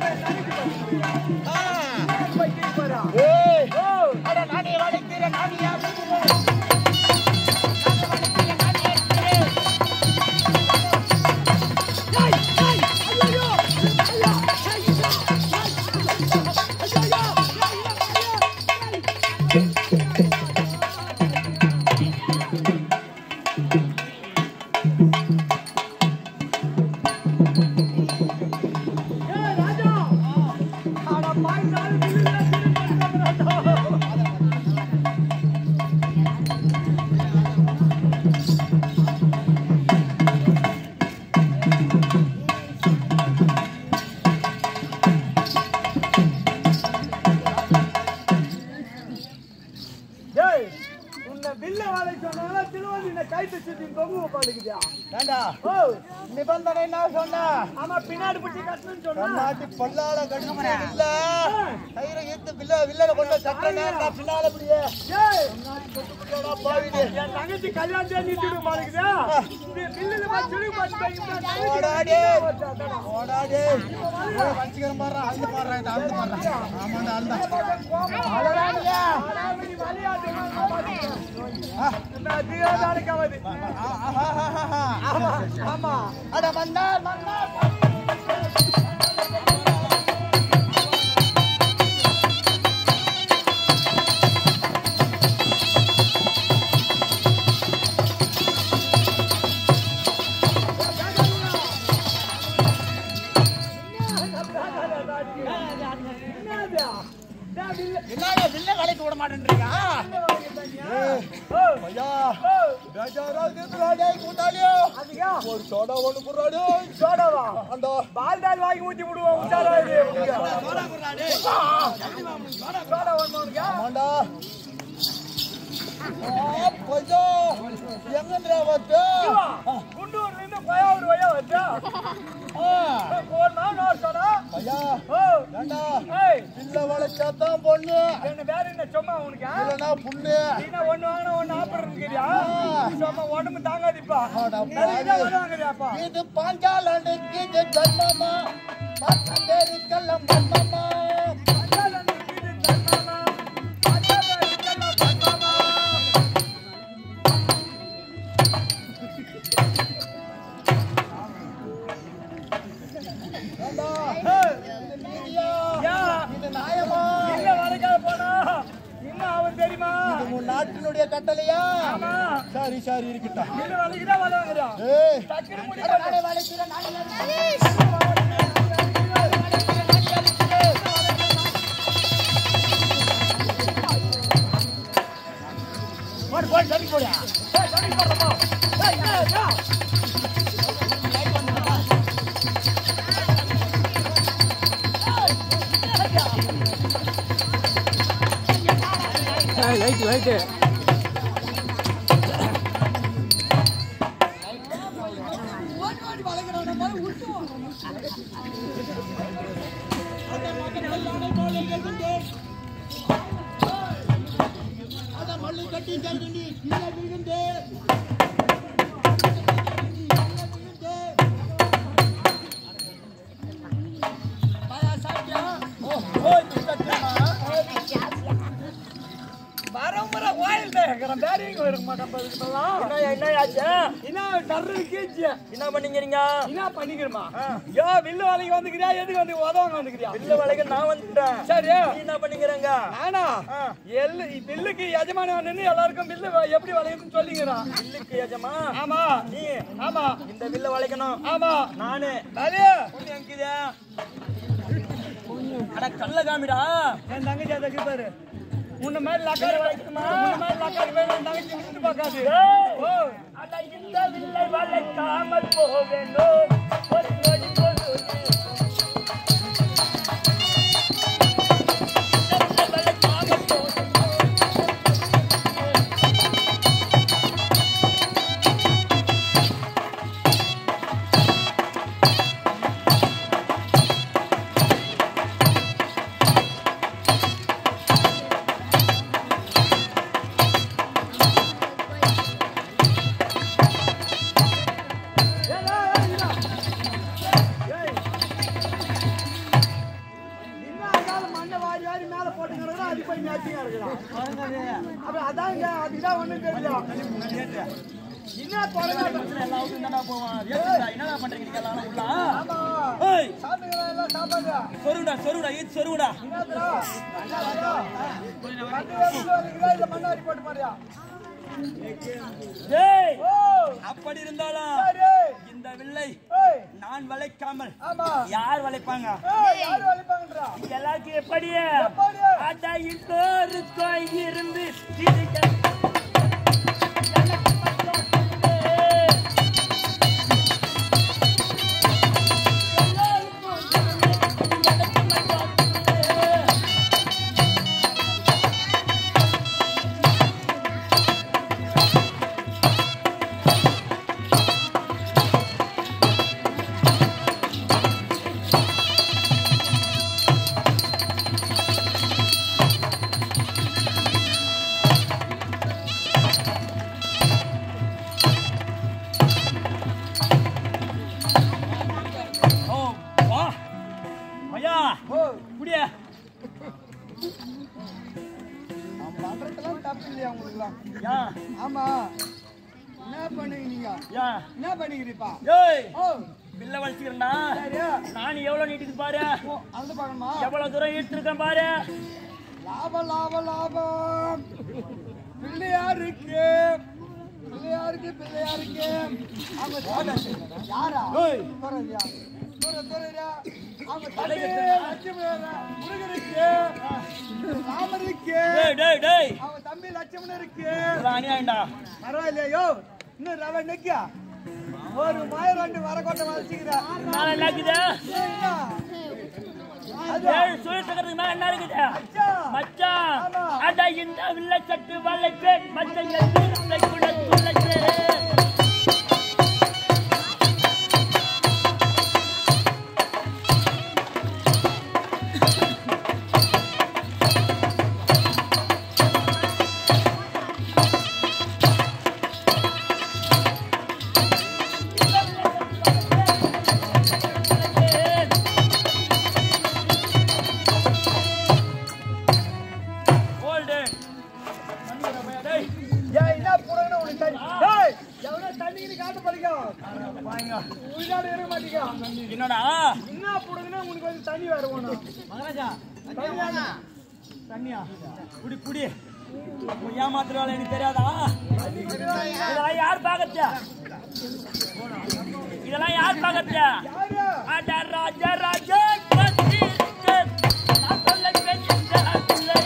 நிபந்தனை என்ன சொன்ன ஆமா பின்னாடி பிடிச்சி கட்டணும்னு சொன்னா கண்ணாட்டி பல்லால கடிச்சு இல்ல கயிறை ஈர்த்து வில்ல வில்லல கொண்டு சட்ட நேரா பின்னால அப்படியே பாவிடு என் தங்கச்சி கல்யாணம் செஞ்சுட்டு மாட்டேங்குதா பில்லுல பார்த்து பார்த்து ஓடாடே ஓடாடே வஞ்சிகரம் பாடுறா அழுது பாடுறா இந்த அழுது பாடுறா ஆமாண்டா அழுதா அழகாடியா ஆமா அட மன்னார் மன்னார் என்னடா வில்ல வேலைக்கு விட மாட்டேன்றீங்க ஐயா பேஜாரா இருக்குறாடே கூட்டாளியோ ஒரு சோடா ஒண்ணு குறாடே சோடாவா அந்த பால் தால் வாங்கி ஊத்தி விடுவோம் உஷாரா இரு. ஆமாண்டா பையா எங்கன்றா வந்து குண்டூர்ல இருந்து பயாவூர் வழியா வச்சா ஒரு நாள் நான் சொன்னா ஐயா ஓ ஏண்டா ஏய் வில்ல வேலைக்காத்தான் பொண்ணு என்ன வேற என்ன சும்மா உனக்கு ஆ? இல்லனா புண்ணு நீனா ஒண்ணு வாங்கினா ஒண்ணு ஆப்பரம் இருக்கிறியா சும்மா உடம்பு தாங்காதிப்பா அட நிறைய பாவி. வருவாங்கறியாப்பா இது பாஞ்சால் அன்னைக்கு இது ஜன்மமா பத்தேரிக்கெல்லாம் மன்னமா ஏண்டா, இது நீதியா? இது நியாயமா இது உன் நாட்டினுடைய கட்டளையா சரி சரி இருக்கட்டும் ஏய் அட, நானே வளைக்கிறேன், நானே போடு, போடு, தள்ளி போடுயா. ஏய், தள்ளி போடுறப்போ. ஏய், ஏய், ஏய். அத மல்லு கட்டி ஜல்கண்டி கீழே விழுந்து பரம்பரை கோயில் தான் வேற எங்க இருக்க மாட்டேன் என்னயாச்சு என்ன டர்ரு கீச்சு என்ன பண்ணீங்க என்ன பண்ணிக்கிறமா யோ வில்லு வேலைக்கு வந்துக்கிறியா எதுக்கு வந்து உதவாங்க வந்துக்கிறியா இல்ல வளைக்க நான் வந்துட்டேன் சரி நீ என்ன பண்ணீங்கிறங்க ஆனா எல்லு பில்லுக்கு எஜமான நின்னு எல்லாருக்கும் பில்லு வ- எப்படி வளையுதுன்னு சொல்லிக்கிறான் இல்லுக்கு எஜமா ஆமா நீ ஆமா இந்த வில்ல வளைக்கணும் ஆமா நானு நானே பொண்ணு எங்கிதே அட கல்ல காமிடா என் தங்கச்சி அதை பாரு உன்ன மாதிரி லக்காரி வளைக்குமா உன்ன மாதிரி லக்காரி வேணும் என் தங்கச்சி விட்டு பார்க்காது ஓ அட இந்த வில்லை வளைக்காமல் போவேணும் ஒரு நொடி பொழுது வளைக்காமல் போவேணும் என்ன ஆனாலும் மண்ணை வாரி வாரி மேல போட்டுங்கிறதா அது போய் மேட்சிங்கா இருக்கலாம் அப்ப அதாங்க அதுதான் ஒண்ணும் தெரியல என்ன தொடங்க என்னடா போவான் என்னடா பண்றீங்க எல்லாம் உள்ள ஆமா ஏய் சாப்பிடுங்க எல்லாம் சாப்பாடு சொருடா சொருடா இது சொருடா என்னதுடா? என்னதுடா? கட்டு வேப்பில வலிக்குதா, இல்ல மண்ணாரி போட்டு மாதிரியா? டேய் ஓ, அப்படி இருந்தாலும் சரி. இந்த வில்லை ஏய், நான் வளைக்காமல் ஆமா. யார் வளைப்பாங்க ஏய், யாரு வலிப்பாங்கன்றா? எல்லாருக்கும் எப்படி எப்படி? அட இன்னொரு கோய் இருந்து இது எனக்கு மட்டும் சொல்லு. எல்லாருக்கும் சொல்லு, எனக்கு மட்டும் சொல்லு. ஏன் ஆமா என்ன பண்ணுங்க நீங்க ஏன் என்ன பண்ணிக்கிறீப்பா ஏய் ஓ பில்ல வலிச்சுக்கிறேன்டா சரி நான் எவ்வளவு நீட்டுக்கு பாரு ஓ, அந்த பார்க்கணுமா எவ்வளவு தூரம் இழுத்துருக்கேன் பாரு லாபம் லாபம் லாபம் பிள்ளையாருக்கு பிள்ளையாருக்கு பிள்ளையாருக்கு அவங்க தம்பி யாரா துறவியா துற துறவியா அவங்க தம்பி லட்சுமண முருகனுக்கு ராமருக்கு டேய் டேய் டேய் அவங்க தம்பி லட்சுமணருக்கு இது அநியாயம்டா பரவாயில்லையோ இன்னும் ரவை நிக்கா ஒரு மயம் ரெண்டு வரக்கோட்டை வச்சுக்கிறேன் மேல என்ன இருக்குது ஏழு சுழத்துக்கிறதுக்கு மேல என்ன இருக்குது மச்சான் ஆமா. அட இந்த வில்லை சட்டு வல்லை பேட் மச்சம் எல்லாம் கூட துளைச்சு கோல்டு டேய் ஏய் என்ன புறங்கன உனக்கு தண்ணி டேய் எவனோ தண்ணிக்கு காட்ட படிக்கும் உயிரோட இருக்க மாட்டீங்க என்னடா என்ன புடுங்கன்னா உனக்கு வந்து தண்ணி வேற வேணும் மகாராஜா தண்ணி தண்ணியா குடி குடி உன் ஏமாத்துற வேலை எனக்கு தெரியாதா இதெல்லாம் யார் பாக்கத்தியா இதெல்லாம் யார் பாக்கத்தியா யாரு அட ராஜ ராஜ பத்தி நான் சொல்ல கேட்கிறேன்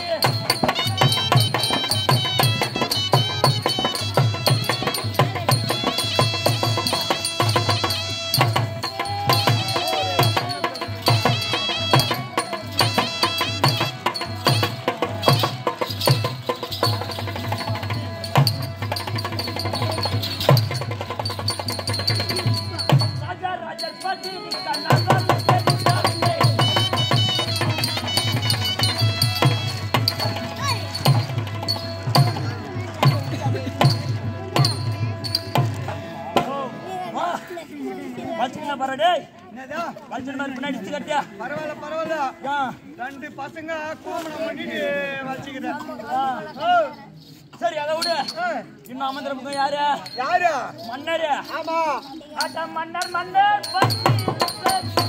ராஜா ராஜா பத்தி நான் சொல்ல கேட்கிறேன் வச்சுக்கலாம் பாரு டேய் என்னதா வச்சுட்டு மாதிரி பின்னாடி இடிச்சு கட்டியா பரவாயில்ல பரவாயில்ல ஏன் ரெண்டு பசங்க கோமணம் பண்ணிட்டு வச்சுக்கிறேன் சரி அதை விடு இன்னும் அமர்ந்திர பக்கம் யாரு யாரு மன்னர் ஆமா ஆட்டா மன்னர் மன்னர் பத்தி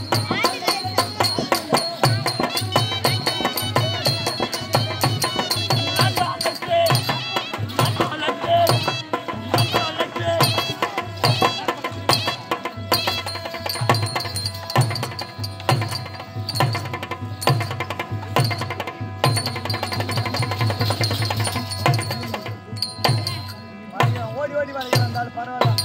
வாங்க, ஓடி ஓடி வரீங்க இருந்தாலும் பரவாயில்ல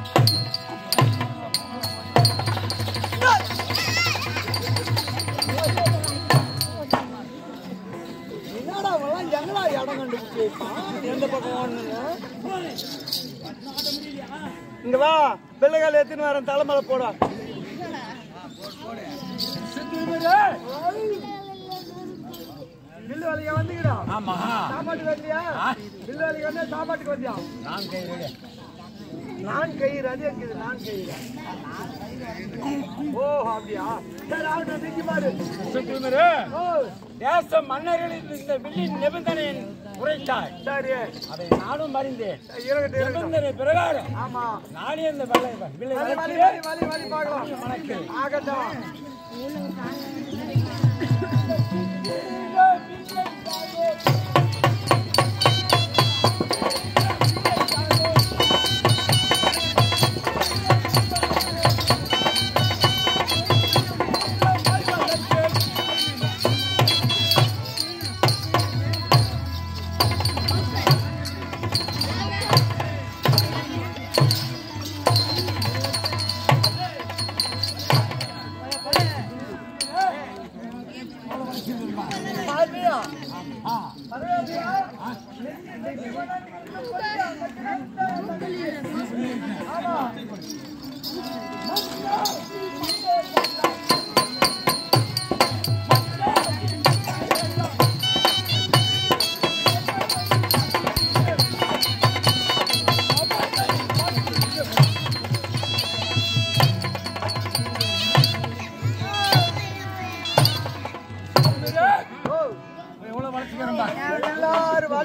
என்னடா அவெல்லாம் எங்கடா இடம் கண்டுபிடிச்சிருப்பான் எந்த பக்கம் ஓடணுங்க இங்க வா பிள்ளைகள் எத்தின்னு வரேன் தலைமலை போட பில்லு வேலைக்கு வந்துக்கிறோம் ஆமா சாப்பாட்டுக்கு வந்தியா பில்லு வேலைக்கு வந்தா சாப்பாட்டுக்கு வந்தியா நான் கை நான் கயிறு அது இருக்குது நான் கயிறு ஓ அப்படியா சரி ஆகட்டும் நிக்க பாரு ஓ தேச மன்னர்களின் இந்த வில்லின் நிபந்தனையை உரைத்தாய் சரி அதை நானும் மறிந்தேன் இருக்கட்டும் இருக்கட்டும் நிபந்தனை பிரகாரம் ஆமா நானே இந்த வெள்ளை வில்லை வலி வலி வளர்க்கிறேன். வலி வலி வலி பார்க்கலாம் ஆகட்டும்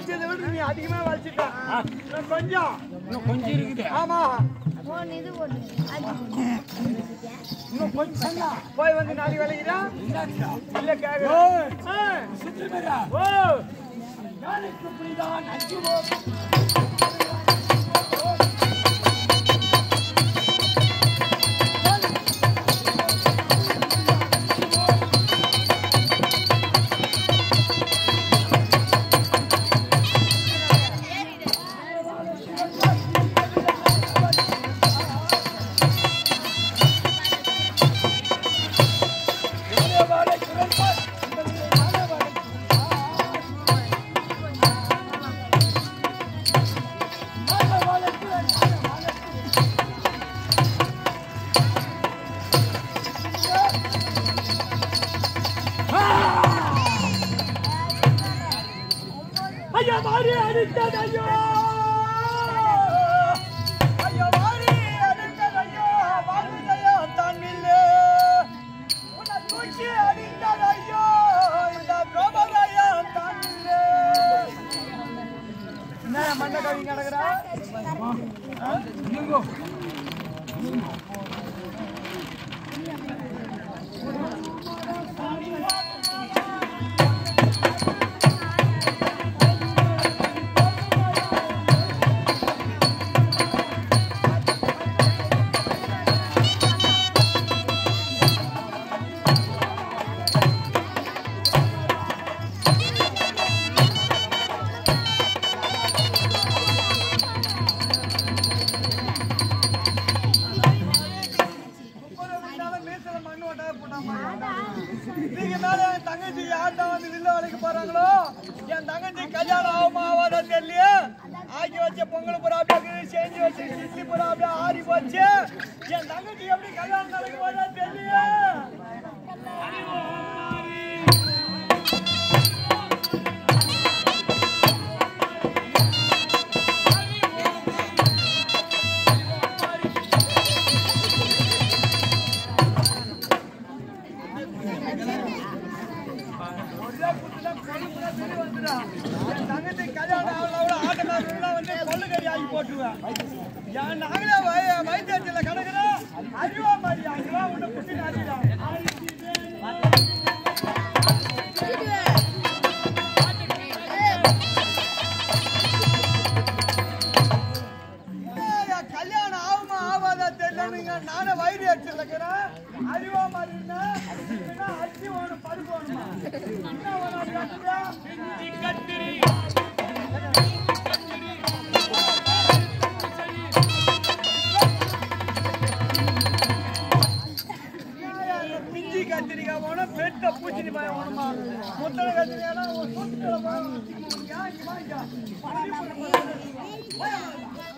வச்சதை விட நீ அதிகமா வச்சுட்ட இன்னும் கொஞ்சம் இன்னும் கொஞ்சம் இருக்குது ஆமா ஒன்று இது ஒன்று அது இன்னும் கொஞ்சம் போய் வந்து நாளைக்கு விளையிடா இல்ல கேக்குறேன் சுற்றுமேரா ஓ யாருக்கு இப்படிதான் அஞ்சுவோம் ஐயா மாறி அடித்தது ஐயோ ஐயா மாறி அடித்தது ஐயோ வாழ்க்கையோ தன்னில்லே உன்னை தூக்கி அடித்தது ஐயோ இந்த பிரபலையோ தன்னில்லே என்ன மண்ணை கவி கிடக்குறா முப்பது மணினாலும் மீசல மண்ணு ஓட்டாத போட்டாமா நீங்க மேல என் தங்கச்சி யார்கிட்ட வந்து வில்ல வேலைக்கு போறாங்களோ என் தங்கச்சி கல்யாணம் ஆகுமா ஆகாதா தெரியல ஆக்கி வச்ச பொங்கல் பூரா அப்படியே செஞ்சு வச்சு சில்லி பூரா அப்படியே ஆறி போச்சு என் தங்கச்சி எப்படி கல்யாணம் நடக்க போதா தெரியல ஒரே குத்துனா கொல்லு பூரா வெளிய வந்துடா. என் தங்கச்சி கல்யாணம் ஆகல ஆட்டக்காரர்கள்லாம் வந்து கொள்ளுக்கறி ஆக்கி போட்டுருவேன் என் நாங்களே வய வைத்தியத்தில் கிடக்குறோம் அறிவா மாதிரி அங்கெல்லாம் ஒன்று குட்டி நாட்டிடும் கல்யாணம் ஆகுமா ஆகாதா தெரியலனுங்க நானே வயிறு அடிச்சு இருக்கிறேன் அறிவா மாதிரி இருந்தா இல்லைன்னா அரிசி வேணும் பருப்பு வேணுமா என்ன வேணும் கட்டியா? பிஞ்சி கத்திரிக்காய் வேணும் பெட்ட பூச்சினி பாயம் வேணுமா முத்தனை கத்திரிக்காய் ஒரு சூத்துல போய் வச்சுக்கோங்க இங்க வாங்க பழனி போய்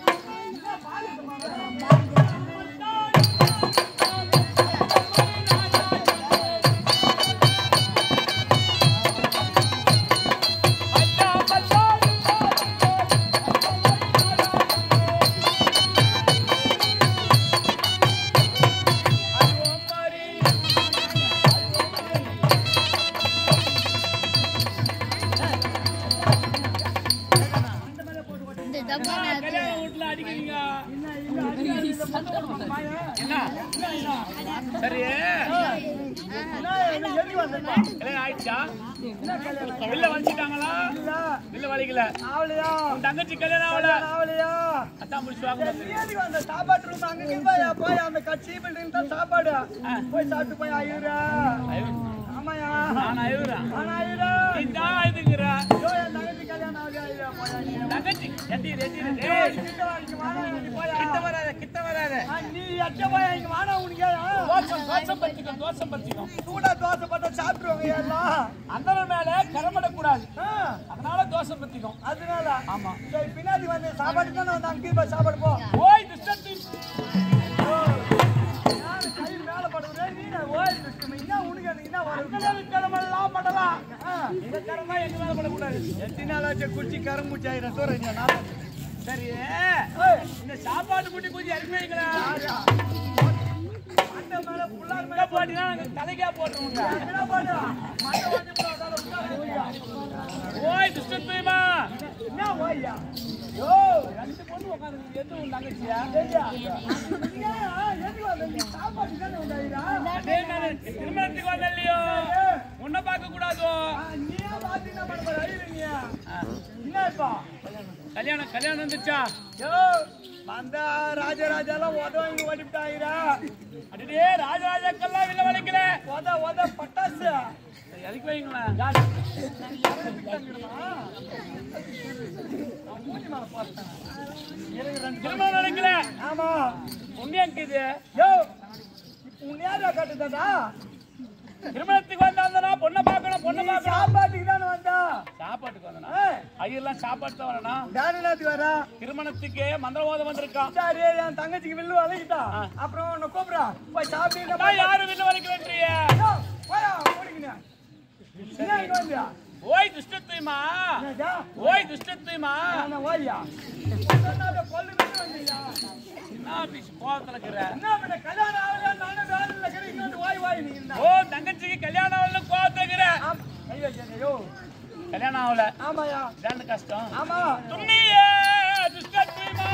இந்த டப்பா நேரத்துல வீட்டுல அடிக்கிறீங்க என்ன சரி எரி வந்தா கல்யாணம் ஆயிடுச்சா வெளில வச்சுட்டாங்களா வெளில வலிக்கல ஆவலையா உன் தங்கச்சி கல்யாணம் ஆகல ஆவலையா அதான் முடிச்சு வாங்க ஏறி வந்த சாப்பாட்டு ரூம் அங்க இங்க போய் போய் அந்த கட்சி பில்டிங் தான் சாப்பாடு போய் சாப்பிட்டு போய் ஆயிரா ஆமாயா நான் அழுகுறேன் ஆனா ஆயிரா நீ தான் அழுதுங்கிற ஐயோ, என் தங்கச்சி கல்யாணம் ஆகலையா ஆயிரா போய் ஆயிரா தங்கச்சி எட்டி எட்டி ஏய் கிட்ட வா, இங்க வாடா, நீ போயா. கிட்ட வராத கிட்ட வராத ஆ, நீ எட்ட போய் இங்க வாடா உனக்கு ஏன்? தோசை தோசை பத்திக்கும் தோசை பத்திக்கும் சூடா தோசை போட்டா சாப்பிட்டுருவாங்க எல்லாம் அந்தன மேல கரமடக்கூடாது ஆ, அதனால தோசை பத்திக்கும் அதனால ஆமா சரி பின்னாடி வந்து சாப்பாடு தானே வந்து அங்கேயும் போய் சாப்பாடு போ ஓய் துஷ்டத்தி யாரு கை மேல படுறதே நீ ஓய் கிருஷ்ணன் என்ன உனக்கு எனக்கு என்ன வரும் கிழமெல்லாம் பண்ணலாம் இந்த கரமா எங்க மேல படக்கூடாது எத்தனை நாளாச்சு குச்சி கரும்பூச்சி ஆயிரம் தூரம் நான் சரி இந்த சாப்பாடு முட்டி கொஞ்சம் இறக்கி வைங்களேன் அந்த மேல புள்ளார் மேல இந்த போட்டினா நாங்க தலைக்கா போட்டுருவோங்க எங்கடா பாடு மண்டை வந்து போடாத உட்காரு ஓய் துஷ்டத்துவமா என்ன ஓய்யா யோ ரெண்டு பொண்ணு உட்காந்து எது உன் தங்கச்சியா ஏய்யா, எதுக்கு வந்த நீ சாப்பாடு தானே வந்தாயிரா அதே நானு திருமணத்துக்கு வந்த இல்லையோ உன்னை பார்க்க கூடாதோ நீயே பாத்தீங்கன்னா பண்ண போற அறிவு நீ என்ன இப்போ கல்யாணம் கல்யாணம் வந்துச்சா யோ வந்த ராஜராஜெல்லாம் உதவாங்க ஓடிவிட்டாயிரா அடடே ராஜராஜாக்கெல்லாம் வில்ல வளைக்கல உத உத பட்டாசு சரி, அதுக்கு வைங்களேன் திருமணம் நடக்கல ஆமா புண்ணியம் இது யோ இப்போ உன் நேரா கட்டுதா திருமணத்துக்கு வந்தாந்தனா பொண்ணை பார்க்கணும் பொண்ணை பார்க்கணும் சாப்பாட்டுக்கு தானே வந்தா சாப்பாட்டுக்கு வந்தனா ஏய், ஐயர்லாம் சாப்பாட்டு தான் வரணும் தானநாத்து வரா திருமணத்துக்கு மந்திரவாதம் வந்திருக்கான் சரி என் தங்கச்சிக்கு வில்லு வளைக்கிட்டா அப்புறம் உன்னை கூப்பிடா போய் சாப்பிட்டு நான் யாரும் வில்ல வளைக்கலன்றிய போயா ஓடிக்கினே என்ன இங்க வந்தியா ஓய் துஷ்டத்துவமா என்னடா ஓய் துஷ்டத்துவமா நான் ஓய்யா சொன்னாத கொல்லு விட்டு வந்தியா என்ன பீஸ் கோவத்துல இருக்கிற என்ன பண்ண கல்யாணம் ஆகல நானும் வேலையில் கிடைக்கணும் வாய் வாய் நீ இருந்தா ஓ தங்கச்சிக்கு கல்யாணம் ஆகல கோவத்துல இருக்கிற ஆம். ஐயோ ஐயோ கல்யாணம் ஆகல ஆமாயா இதான கஷ்டம் ஆமா துண்ணியே துஷ்டத்துவமா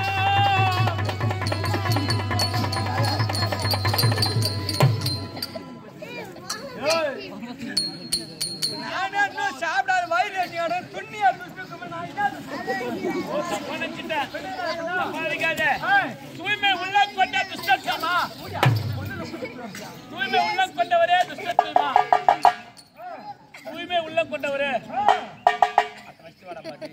நானே இன்னும் சாப்பிடாத வயிறு அடியாட துண்ணியா துஷ்டுக்கு நான் என்ன நினைச்சிட்டேன் பாதிக்காத தூய்மை உள்ள கொண்ட துஷ்டத்துவமா தூய்மை உள்ள கொண்டவரே துஷ்டத்துவமா தூய்மை உள்ள கொண்டவரே அத்த வச்சு வாடா பாட்டி.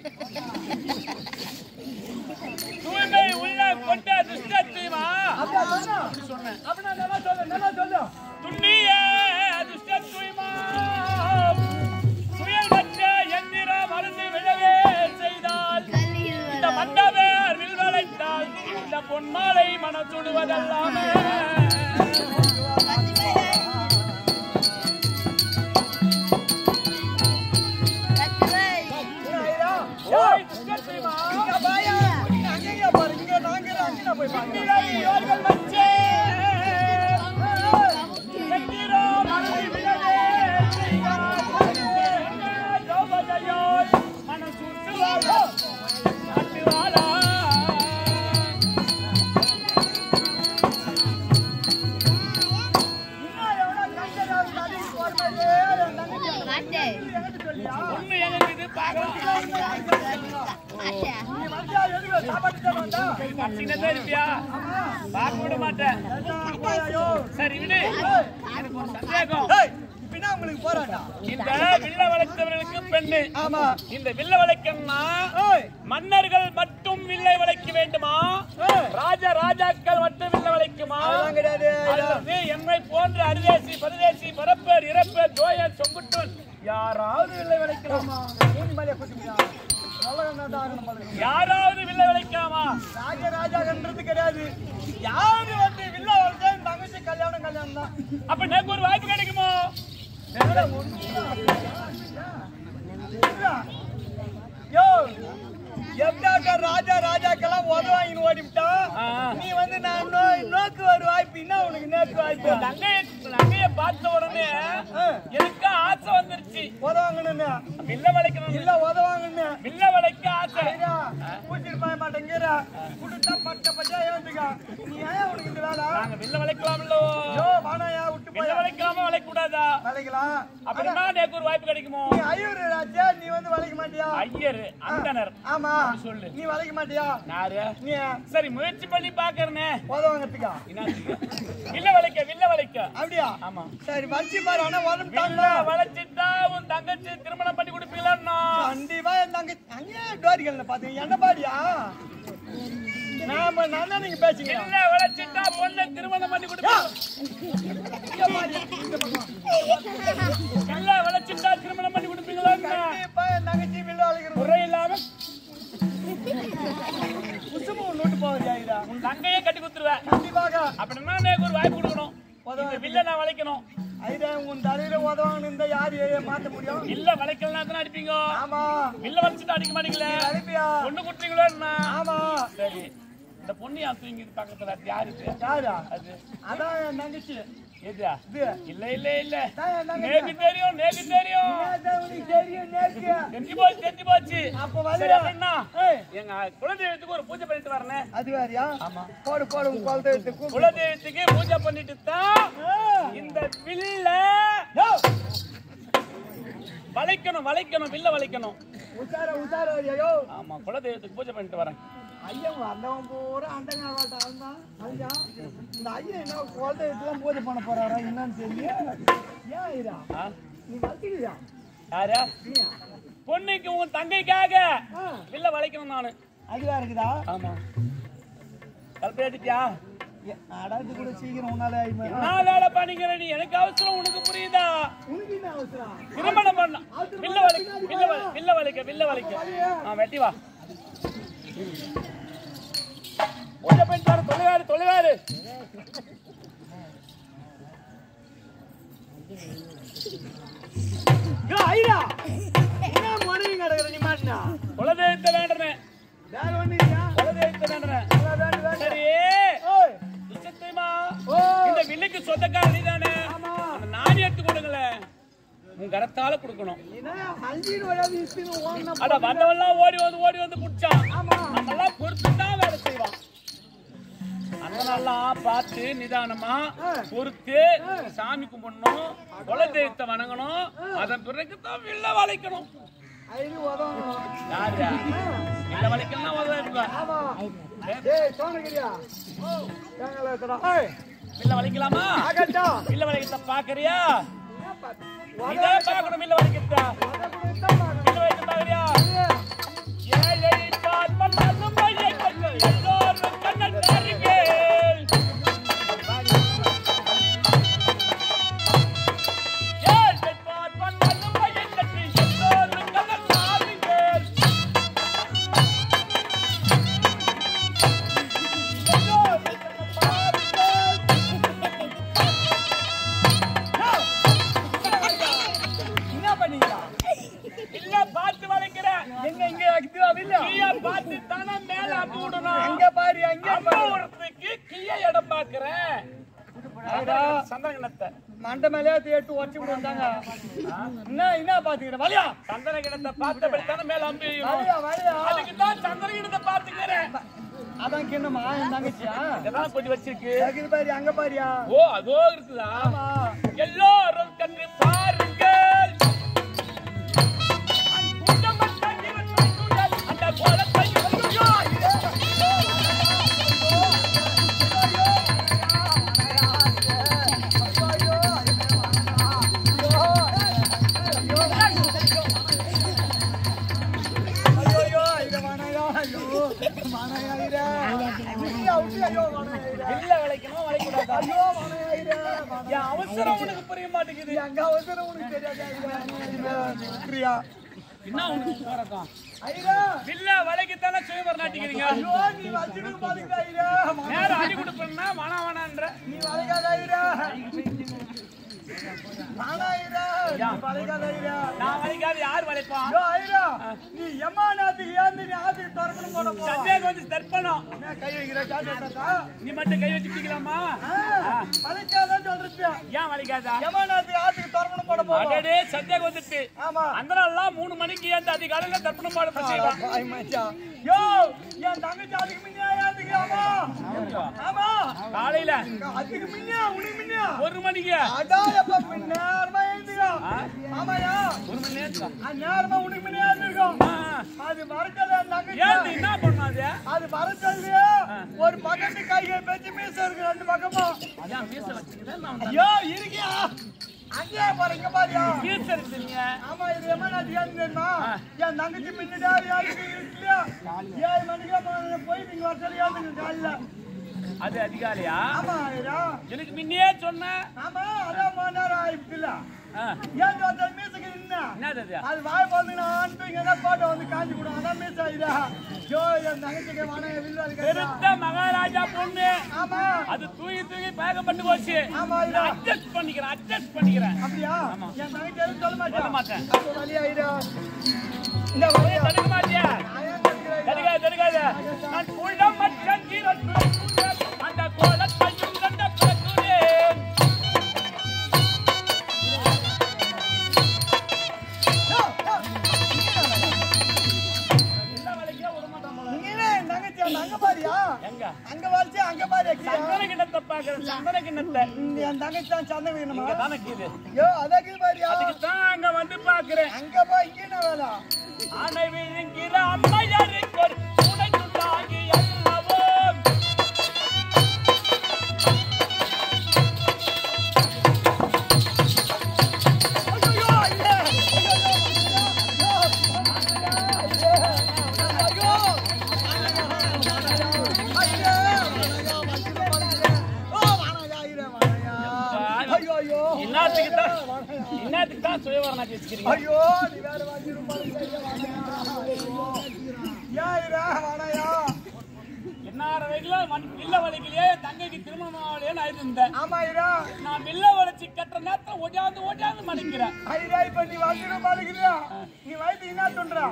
தூய்மை உள்ள கொண்ட துஷ்டத்துவமா அப்படியா சொன்னா அப்படின்னா நல்லா சொல்லு நல்லா சொல்லு துண்ணியே துஷ்டத்துவமா சுயல் மற்ற எந்திர மருந்து விழவே செய்தால் இந்த மண்டபர் வில்வளைத்தால் இந்த பொன்மாலை மனச்சுடுவதல்லாமே ஐயா ஓய் துஷ்டத்துவமா இங்க பாயா நீங்க அங்கங்க பாரு இங்க நாங்க அங்க போய் பாருங்க இளையோர்கள் வச்சே எந்திர மருந்து விழவே செய்தால் திரௌபதியோய் மனச்சுடுவாளோ நாட்டுவாளா இன்னும் எவனோ கஞ்சராவை தள்ளிட்டு போறதே என் தங்கச்சி என்கிட்ட சொல்லியா ஒண்ணு எனக்கு இது பார்க்கலாம் நீ வந்தா எதுக்கு சாப்பாட்டு தான் வந்தா பச்சினதான் இருப்பியா பார்க்க விட மாட்டேன் ஐயோ சரி விடு எனக்கு ஒரு சந்தேகம் ஏய் பின்னா உங்களுக்கு போராட்டா இந்த வில்ல வளைத்தவர்களுக்கு பெண்ணு ஆமா இந்த வில்ல வளைக்கணும்னா ஏய் மன்னர்கள் மட்டும் வில்லை வளைக்க வேண்டுமா ராஜ ராஜாக்கள் மட்டும் வில்ல வளைக்குமா அதெல்லாம் கிடையாது அல்லது என்னை போன்ற அரிதேசி பரதேசி பரப்பர் இறப்பர் ஜோயர் சொங்குட்டன் யாராவது வில்லை வளைக்கலாமா மூணு மேலே குத்திமியா நல்ல கண்ணாதான் ஆகணும் போல இருக்கு. யாராவது வில்லை வளைக்கலாமா ராஜராஜான்றது கிடையாது யாரு வந்து வில்ல வளர்த்தா என் தங்கச்சி கல்யாணம் கல்யாணம் தான் அப்ப எனக்கு ஒரு வாய்ப்பு கிடைக்குமோ யோ எப்படாட்ட ராஜா ராஜாக்கெல்லாம் உத வாங்கின்னு ஓடிவிட்டா ஆ. நீ வந்து நான் நோ- நோக்கு ஒரு வாய்ப்பு என்ன உனக்கு நேக்கு வாய்ப்பு தங்கைய தங்கைய பார்த்த உடனே எனக்கு ஆசை வந்துருச்சு உத வாங்கணும்னு வில்ல வளைக்கணும் இல்ல உத வாங்கணும்னு வில்ல வளைக்க ஆசை ஐயா, பூச்சிட்டு பாய மாட்டேங்கிற குடுத்தா பட்ட பச்சா ஏந்துக்க நீ ஏன் உனக்கு இந்த வேலை நாங்க வில்ல வளைக்கலாம்ல யோ வானாயா விட்டு வில்ல போய் வளைக்காம வளைக்க கூடாதா வளைக்கலாம் அப்படின்னா எனக்கு ஒரு வாய்ப்பு கிடைக்குமோ நீ ஐயூர் ராஜா நீ வந்து வளைக்க மாட்டியா ஐயர் அந்தனர் ஆமா சொல்லு. நீ வளைக்க மாட்டியா யாரு நீ சரி முயற்சி பண்ணி பாக்குறனே உத வாங்கறதுக்கா வில்ல வளைக்க வில்ல வளைக்க அப்படியா ஆமா சரி வச்சு பாரு ஆனா உடம்பு வில்ல தாங்க வளைச்சிட்டா உன் தங்கச்சி திருமணம் பண்ணி கொடுப்பீங்களா கண்டிப்பா என் தங்க அங்கே டோரிகள் பாத்தீங்க என்ன பாடியா நாம நான் தான் நீங்க பேசுங்க வில்ல வளைச்சிட்டா பொண்ணை திருமணம் பண்ணி கொடுப்பீங்க வில்ல வளைச்சிட்டா திருமணம் பண்ணி கொடுப்பீங்களா கண்டிப்பா என் தங்கச்சி வில்ல வளைக்கிறது குறை இல்லாம குசுமு நோட்டு போகுது ஐயா உன் தங்கையே கட்டி குத்துருவேன் கண்டிப்பாக அப்படின்னா எனக்கு ஒரு வாய்ப்பு கொடுக்கணும் இந்த வில்ல நான் வளைக்கணும் ஐயா உன் தலையில உதவாங்கன்னு இருந்தா யாரு ஏ மாத்த முடியும் வில்ல வளைக்கலாம் தானே அடிப்பீங்க ஆமா வில்ல வளைச்சிட்டு அடிக்க மாட்டீங்களே அனுப்பியா பொண்ணு குட்டுறீங்களோ என்ன ஆமா சரி இந்த பொண்ணு யார் தூங்கிது பக்கத்துல அது யாரு இது? யாரா அது அதான் என் தங்கச்சி எதா இது இல்ல இல்ல இல்ல நான் என் தங்கச்சி. நேக்கு தெரியும் நேக்கு தெரியும் நேத்து உனக்கு தெரியும் நேத்து தெரிஞ்சு போச்சு தெரிஞ்சு போச்சு அப்ப வந்து- சரி அப்படின்னா ஏய். எங்க குலதெய்வத்துக்கு ஒரு பூஜை பண்ணிட்டு வரேன் அது வேறயா போடு போடு உன் குழந்தை கூப்பிடு குலதெய்வத்துக்கு பூஜை பண்ணிட்டு தான் இந்த வில்ல வளைக்கணும் வளைக்கணும் வில்ல வளைக்கணும் உசார உசார ஐயோ ஆமா குலதெய்வத்துக்கு பூஜை பண்ணிட்டு வரேன் ஐயன் வந்தவன் பூரா அண்டங்க ஆவாட்ட அழுந்தான் அழுந்தான் இந்த ஐயன் என்ன குழந்தை இதெல்லாம் பூஜை பண்ண போறாரா என்னன்னு தெரியல ஏன் இதா ஆ? நீ வச்சுக்கிறியா யாரா பொண்ணுக்கு உன் தங்கைக்காக வில்ல வளைக்கணும் நானு அதுவா இருக்குதா ஆமா கல்பேட்டியா அடாது கூட சீக்கிரம் உன்னால ஆயிடுமா நான் வேலை பண்ணிக்கிற நீ எனக்கு அவசரம் உனக்கு புரியுதா உனக்கு என்ன அவசரம் திருமணம் பண்ண வில்ல வளைக்க வில்ல வளை- வில்ல வளைக்க வில்ல வளைக்க ஆ வெட்டி வா பூஜை பண்ணிட்டு வர தொலைவாரு தொலைவாரு யோ ஐயா என்ன முறையும் கிடக்குற நீ மாட்டினா குலதெய்வத்தை வேண்டுறேன் வேற ஒண்ணு இல்லையா குலதெய்வத்தை வேண்டுறேன் வேண்டாம், வேண்டாம். சரி ஓய் நிச்சயமா ஓ. இந்த வில்லுக்கு சொந்தக்கார நீதானே அந்த நாணி எடுத்து கொடுங்களேன் உன் கரத்தால கொடுக்கணும் என்ன அஞ்சின்னு வராது இஸ்தின்னு ஓடனா அட வந்தவெல்லாம் ஓடி வந்து ஓடி வந்து புடிச்சான் நம்மெல்லாம் பொறுத்து தான் வேலை செய்வான் அதனாலாம் பார்த்து நிதானமா பொறுத்து சாமி கும்பிடணும் குலதெய்வத்தை வணங்கணும் அதன் பிறகு தான் வில்ல வளைக்கணும் ஐடி உதவணும் யாரு வில்ல வளைக்கலாம் உதவும் ஆமா டேய் சோனகிரியா ஏங்கல இருக்கடா ஏய் வில்ல வளைக்கலாமா ஆகட்டா வில்ல வளைக்கத்தை பாக்குறியா இதே பார்க்கணும் வில்ல வளைக்கத்தா வில்ல வளைக்க பாக்குறியா ஏழை பார்ப்பன் அருமையை கண்டு எல்லோரும் கண்ணன் பாருங்கள். ஏழை பார்ப்பன் அருமையை கண்டு எல்லோரும் கண்ணன் பாருங்கள். எல்லோரும் கண்ணன் பாருங்கள். என்ன பண்ணீங்களா இல்ல பார்த்து வளைக்கிறேன் எங்க இங்க இதுவா இல்ல கீழே பார்த்து தானே மேல அம்பு விடணும் அங்க பாரு அங்க அம்பு பாரு விடுறதுக்கு கீழே இடம் பாக்குறேன் சந்தனகிணத்தை மண்டை மேலே தேட்டு ஒட்டி விட்டு வந்தாங்க என்ன என்ன பாத்துக்கிற வலியா சந்தனகிணத்தை பார்த்தபடி தானே மேல அம்பு எய்யணும். வலியா வலியா அதுக்கு தான் சந்தனகிணத்தை பார்த்துக்கிறேன் அதான் கிண்ணமா என் தங்கச்சியா இதெல்லாம் கொஞ்சம் வச்சிருக்கு இருக்குது பாரு அங்க பாரியா ஓ அதோ இருக்குதா எல்லோரும் கண்டு பாருங்கள் குண்டமற்ற ஜீவன் தூண்டல் அந்த கோலத்தை ஐயோ, ஐயோ இத வானாயா ஐயோ வானாயா இத விட்டியா விட்டு ஐயோ வானாயா இத இல்ல வளைக்கணும் வளைக்கூடாதா ஐயோ வானாயா இத என் அவசரம் உனக்கு புரிய மாட்டேங்குது அங்க வந்து உனக்கு தெரியாதா பிரியா என்ன உனக்கு போறதான் ஐயா வில்ல வளைக்கத்தானே சுயவர் நாட்டிக்கிறீங்க ஐயோ நீ வச்சிட்டு பாத்துக்கிற ஐயா நேரம் அடி கொடுப்பேன்னா வேணா வேணான்ற நீ வளைக்காத ஐயா வானா ஐயா நீ வளைக்காத ஐயா நான் வளைக்காது யார் வளைப்பான் ஐயோ ஐயா நீ எம்மா நாத்துக்கு ஏந்து நீ ஆத்துக்கு திறக்கணும் போட போ சந்தேகம் வந்து தர்ப்பணம் என்ன கை வைக்கிற ஜாக்கிரதா நீ மட்டும் கை வச்சு பிடிக்கலாமா வளைக்காதான் சொல்றது ஏன் வளைக்காதா எம்மா நாத்துக்கு ஆத்துக்கு திறக்கணும் போட போ அடடே சந்தேகம் வந்துட்டு ஆமா அந்த நாள்லாம் மூணு மணிக்கு ஏந்து அதிகாலையில தர்ப்பணம் பாட செய்வான் பாய் மச்சான் யோ என் தங்கச்சி அதுக்கு முன்னே ஆத்துக்கு ஆமா ஆமா காலையில அதுக்கு முன்னே உனக்கு முன்னே ஒரு மணிக்கு அடா எப்ப நேரமா எழுந்துக்கோ ஆமாயா ஒரு மணி நேரம் அது நேரமா உனக்கு முன்னே எழுந்துருக்கோம் அது மறக்கல என் தங்கச்சி ஏன் என்ன பண்ணாது அது மறக்கல ஒரு பக்கத்து கையை வச்சு மீச இருக்கு ரெண்டு பக்கமும் அதான் மீச வச்சுக்கிறேன் நான் ஐயோ இருக்கியா அங்கேயே பாருங்க பாரியா மீச இருக்குங்க ஆமா இது எம்மா நான் ஏன் தெரியுமா என் தங்கச்சி பின்னாடி யாருக்கு இல்லையா ஏழு மணிக்கு அம்மா போய் நீங்க வர சொல்லி ஏழுங்க காலையில அது அதிகாலையா ஆமா ஐயா எனக்கு முன்னே சொன்னேன் ஆமா அதான் மூணு நேரம் ஆயிடுச்சுல ஏன் ஒருத்தர் மீசுக்கு நின்னா என்னது அது அது வாய் போந்து நான் இங்க போட்டோ வந்து காஞ்சி விடும் அதான் மீஸ் ஆயிடா ஜோ என் தங்கச்சிக்கு வாங்க வில்லு அடிக்கிறா பெருத்த மகாராஜா பொண்ணு ஆமா அது தூக்கி தூக்கி பேகப்பட்டு போச்சு ஆமா ஐயா அட்ஜஸ்ட் பண்ணிக்கிறேன் அட்ஜஸ்ட் பண்ணிக்கிறேன் அப்படியா என் தங்கச்சி எதுவும் சொல்ல மாட்டேன் சொல்ல மாட்டேன். அப்போ வழி ஆயிடா இந்த வழியா தடுக்க மாட்டியா அயன் இருக்கிற தடுக்காத தடுக்காத நான் உள்ளம் மச்சன் கீரல் அந்த கோலத்தையும் கண்ட பிரசுரேன் இந்த என் தங்கச்சி தான் சந்தை வேணுமா இங்க தானே கீது ஐயோ அதற்கு பாரியா அதுக்கு தான் அங்க வந்து பாக்குறேன் அங்க போய் இங்க என்ன வேலை ஆனை விழுங்கிற அம்மையாருக்கு ஒரு துணை துண்டாகி அல்லவோ ஐயோ ஐயோ இன்னாத்துக்கு தான் இன்னாத்துக்கு தான் சுயவரணா பேசிக்கிறீங்க ஐயோ நீ வேற வாங்கி யாயிரா வாடாயா என்னார வரைக்கும் வில்ல வலிக்கலையே தங்கைக்கு திருமணம் ஆகலையே நான் இருந்தேன் ஆமா ஐரா நான் வில்ல வளைச்சு கட்டுற நேரத்துல ஒடியாந்து ஒடியாந்து மணிக்கிறேன் ஐரா இப்ப நீ வாங்கிட மாட்டேங்கிறியா நீ வயிற்று என்ன சொல்றா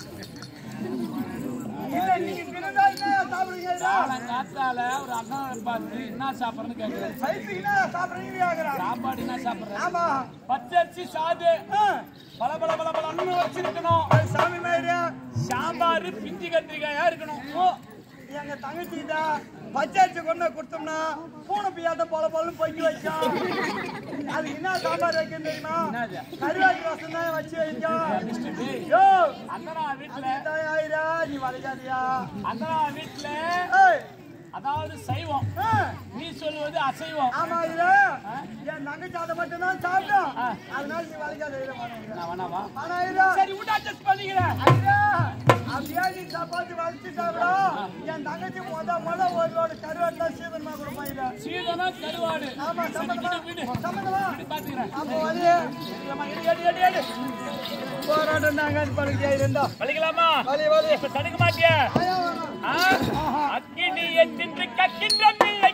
இல்ல நீங்க தினந்தா என்ன சாப்பிடுறீங்க ஐரா காத்தால ஒரு அண்ணன் பார்த்து என்ன சாப்பிட்றேன்னு கேட்கிறேன் வயிற்று என்ன சாப்பிடுறீங்க ஆகுறா சாப்பாடு என்ன சாப்பிட்றேன் ஆமா பச்சரிசி சாது ஆ, பல பல பல பல அண்ணன் வச்சிருக்கணும் அது சாமி மாதிரியா சாம்பார் பிஞ்சு கத்திரிக்காயா இருக்கணும் ஓ எங்க தங்கச்சி தான் பச்சாச்சு கொண்டு கொடுத்தோம்னா பூனை பியாட்ட போல போல பொங்கி வைக்கும் அதுக்கு என்ன சாம்பார் வைக்கணும் தெரியுமா கருவாட்டு ரசம் தான் வச்சு வைக்கும் யோ அண்ணனா வீட்டுல இதான் ஆயிரா நீ வளைக்காதியா அண்ணனா வீட்டுல ஏய் அதாவது சைவம் ஆ, நீ சொல்லுவது அசைவம் ஆமா ஐயா என் தங்கச்சி அதை மட்டும் தான் சாப்பிடும் அதனால நீ வளைக்காத ஐயா நான் வேணாவா ஆனா ஐயா சரி விட்டு அட்ஜஸ்ட் பண்ணிக்கிறேன் ஐயா அப்படியே நீ சப்பாத்தி வளைச்சு சாப்பிடும் என் தங்கச்சி முத முத ஒரு லோடு கருவாட்டு சீதனமா கொடுப்பா ஐயா சீதனா கருவாடு ஆமா சரி, சம்மந்தமா விடு, விடு. சம்மந்தமா விடு, பாத்துக்கிறேன் அப்போ வந்து இல்லம்மா, எடு, எடு, எடு, எடு. போராட்டம் நாங்க படுக்கையா இருந்தா வலிக்கலாமா வலி வலி இப்ப தடுக்க மாட்டியா ஐயா வேணாம். ஆ? அக்கினி என்கின்ற கக்கின்ற பிள்ளை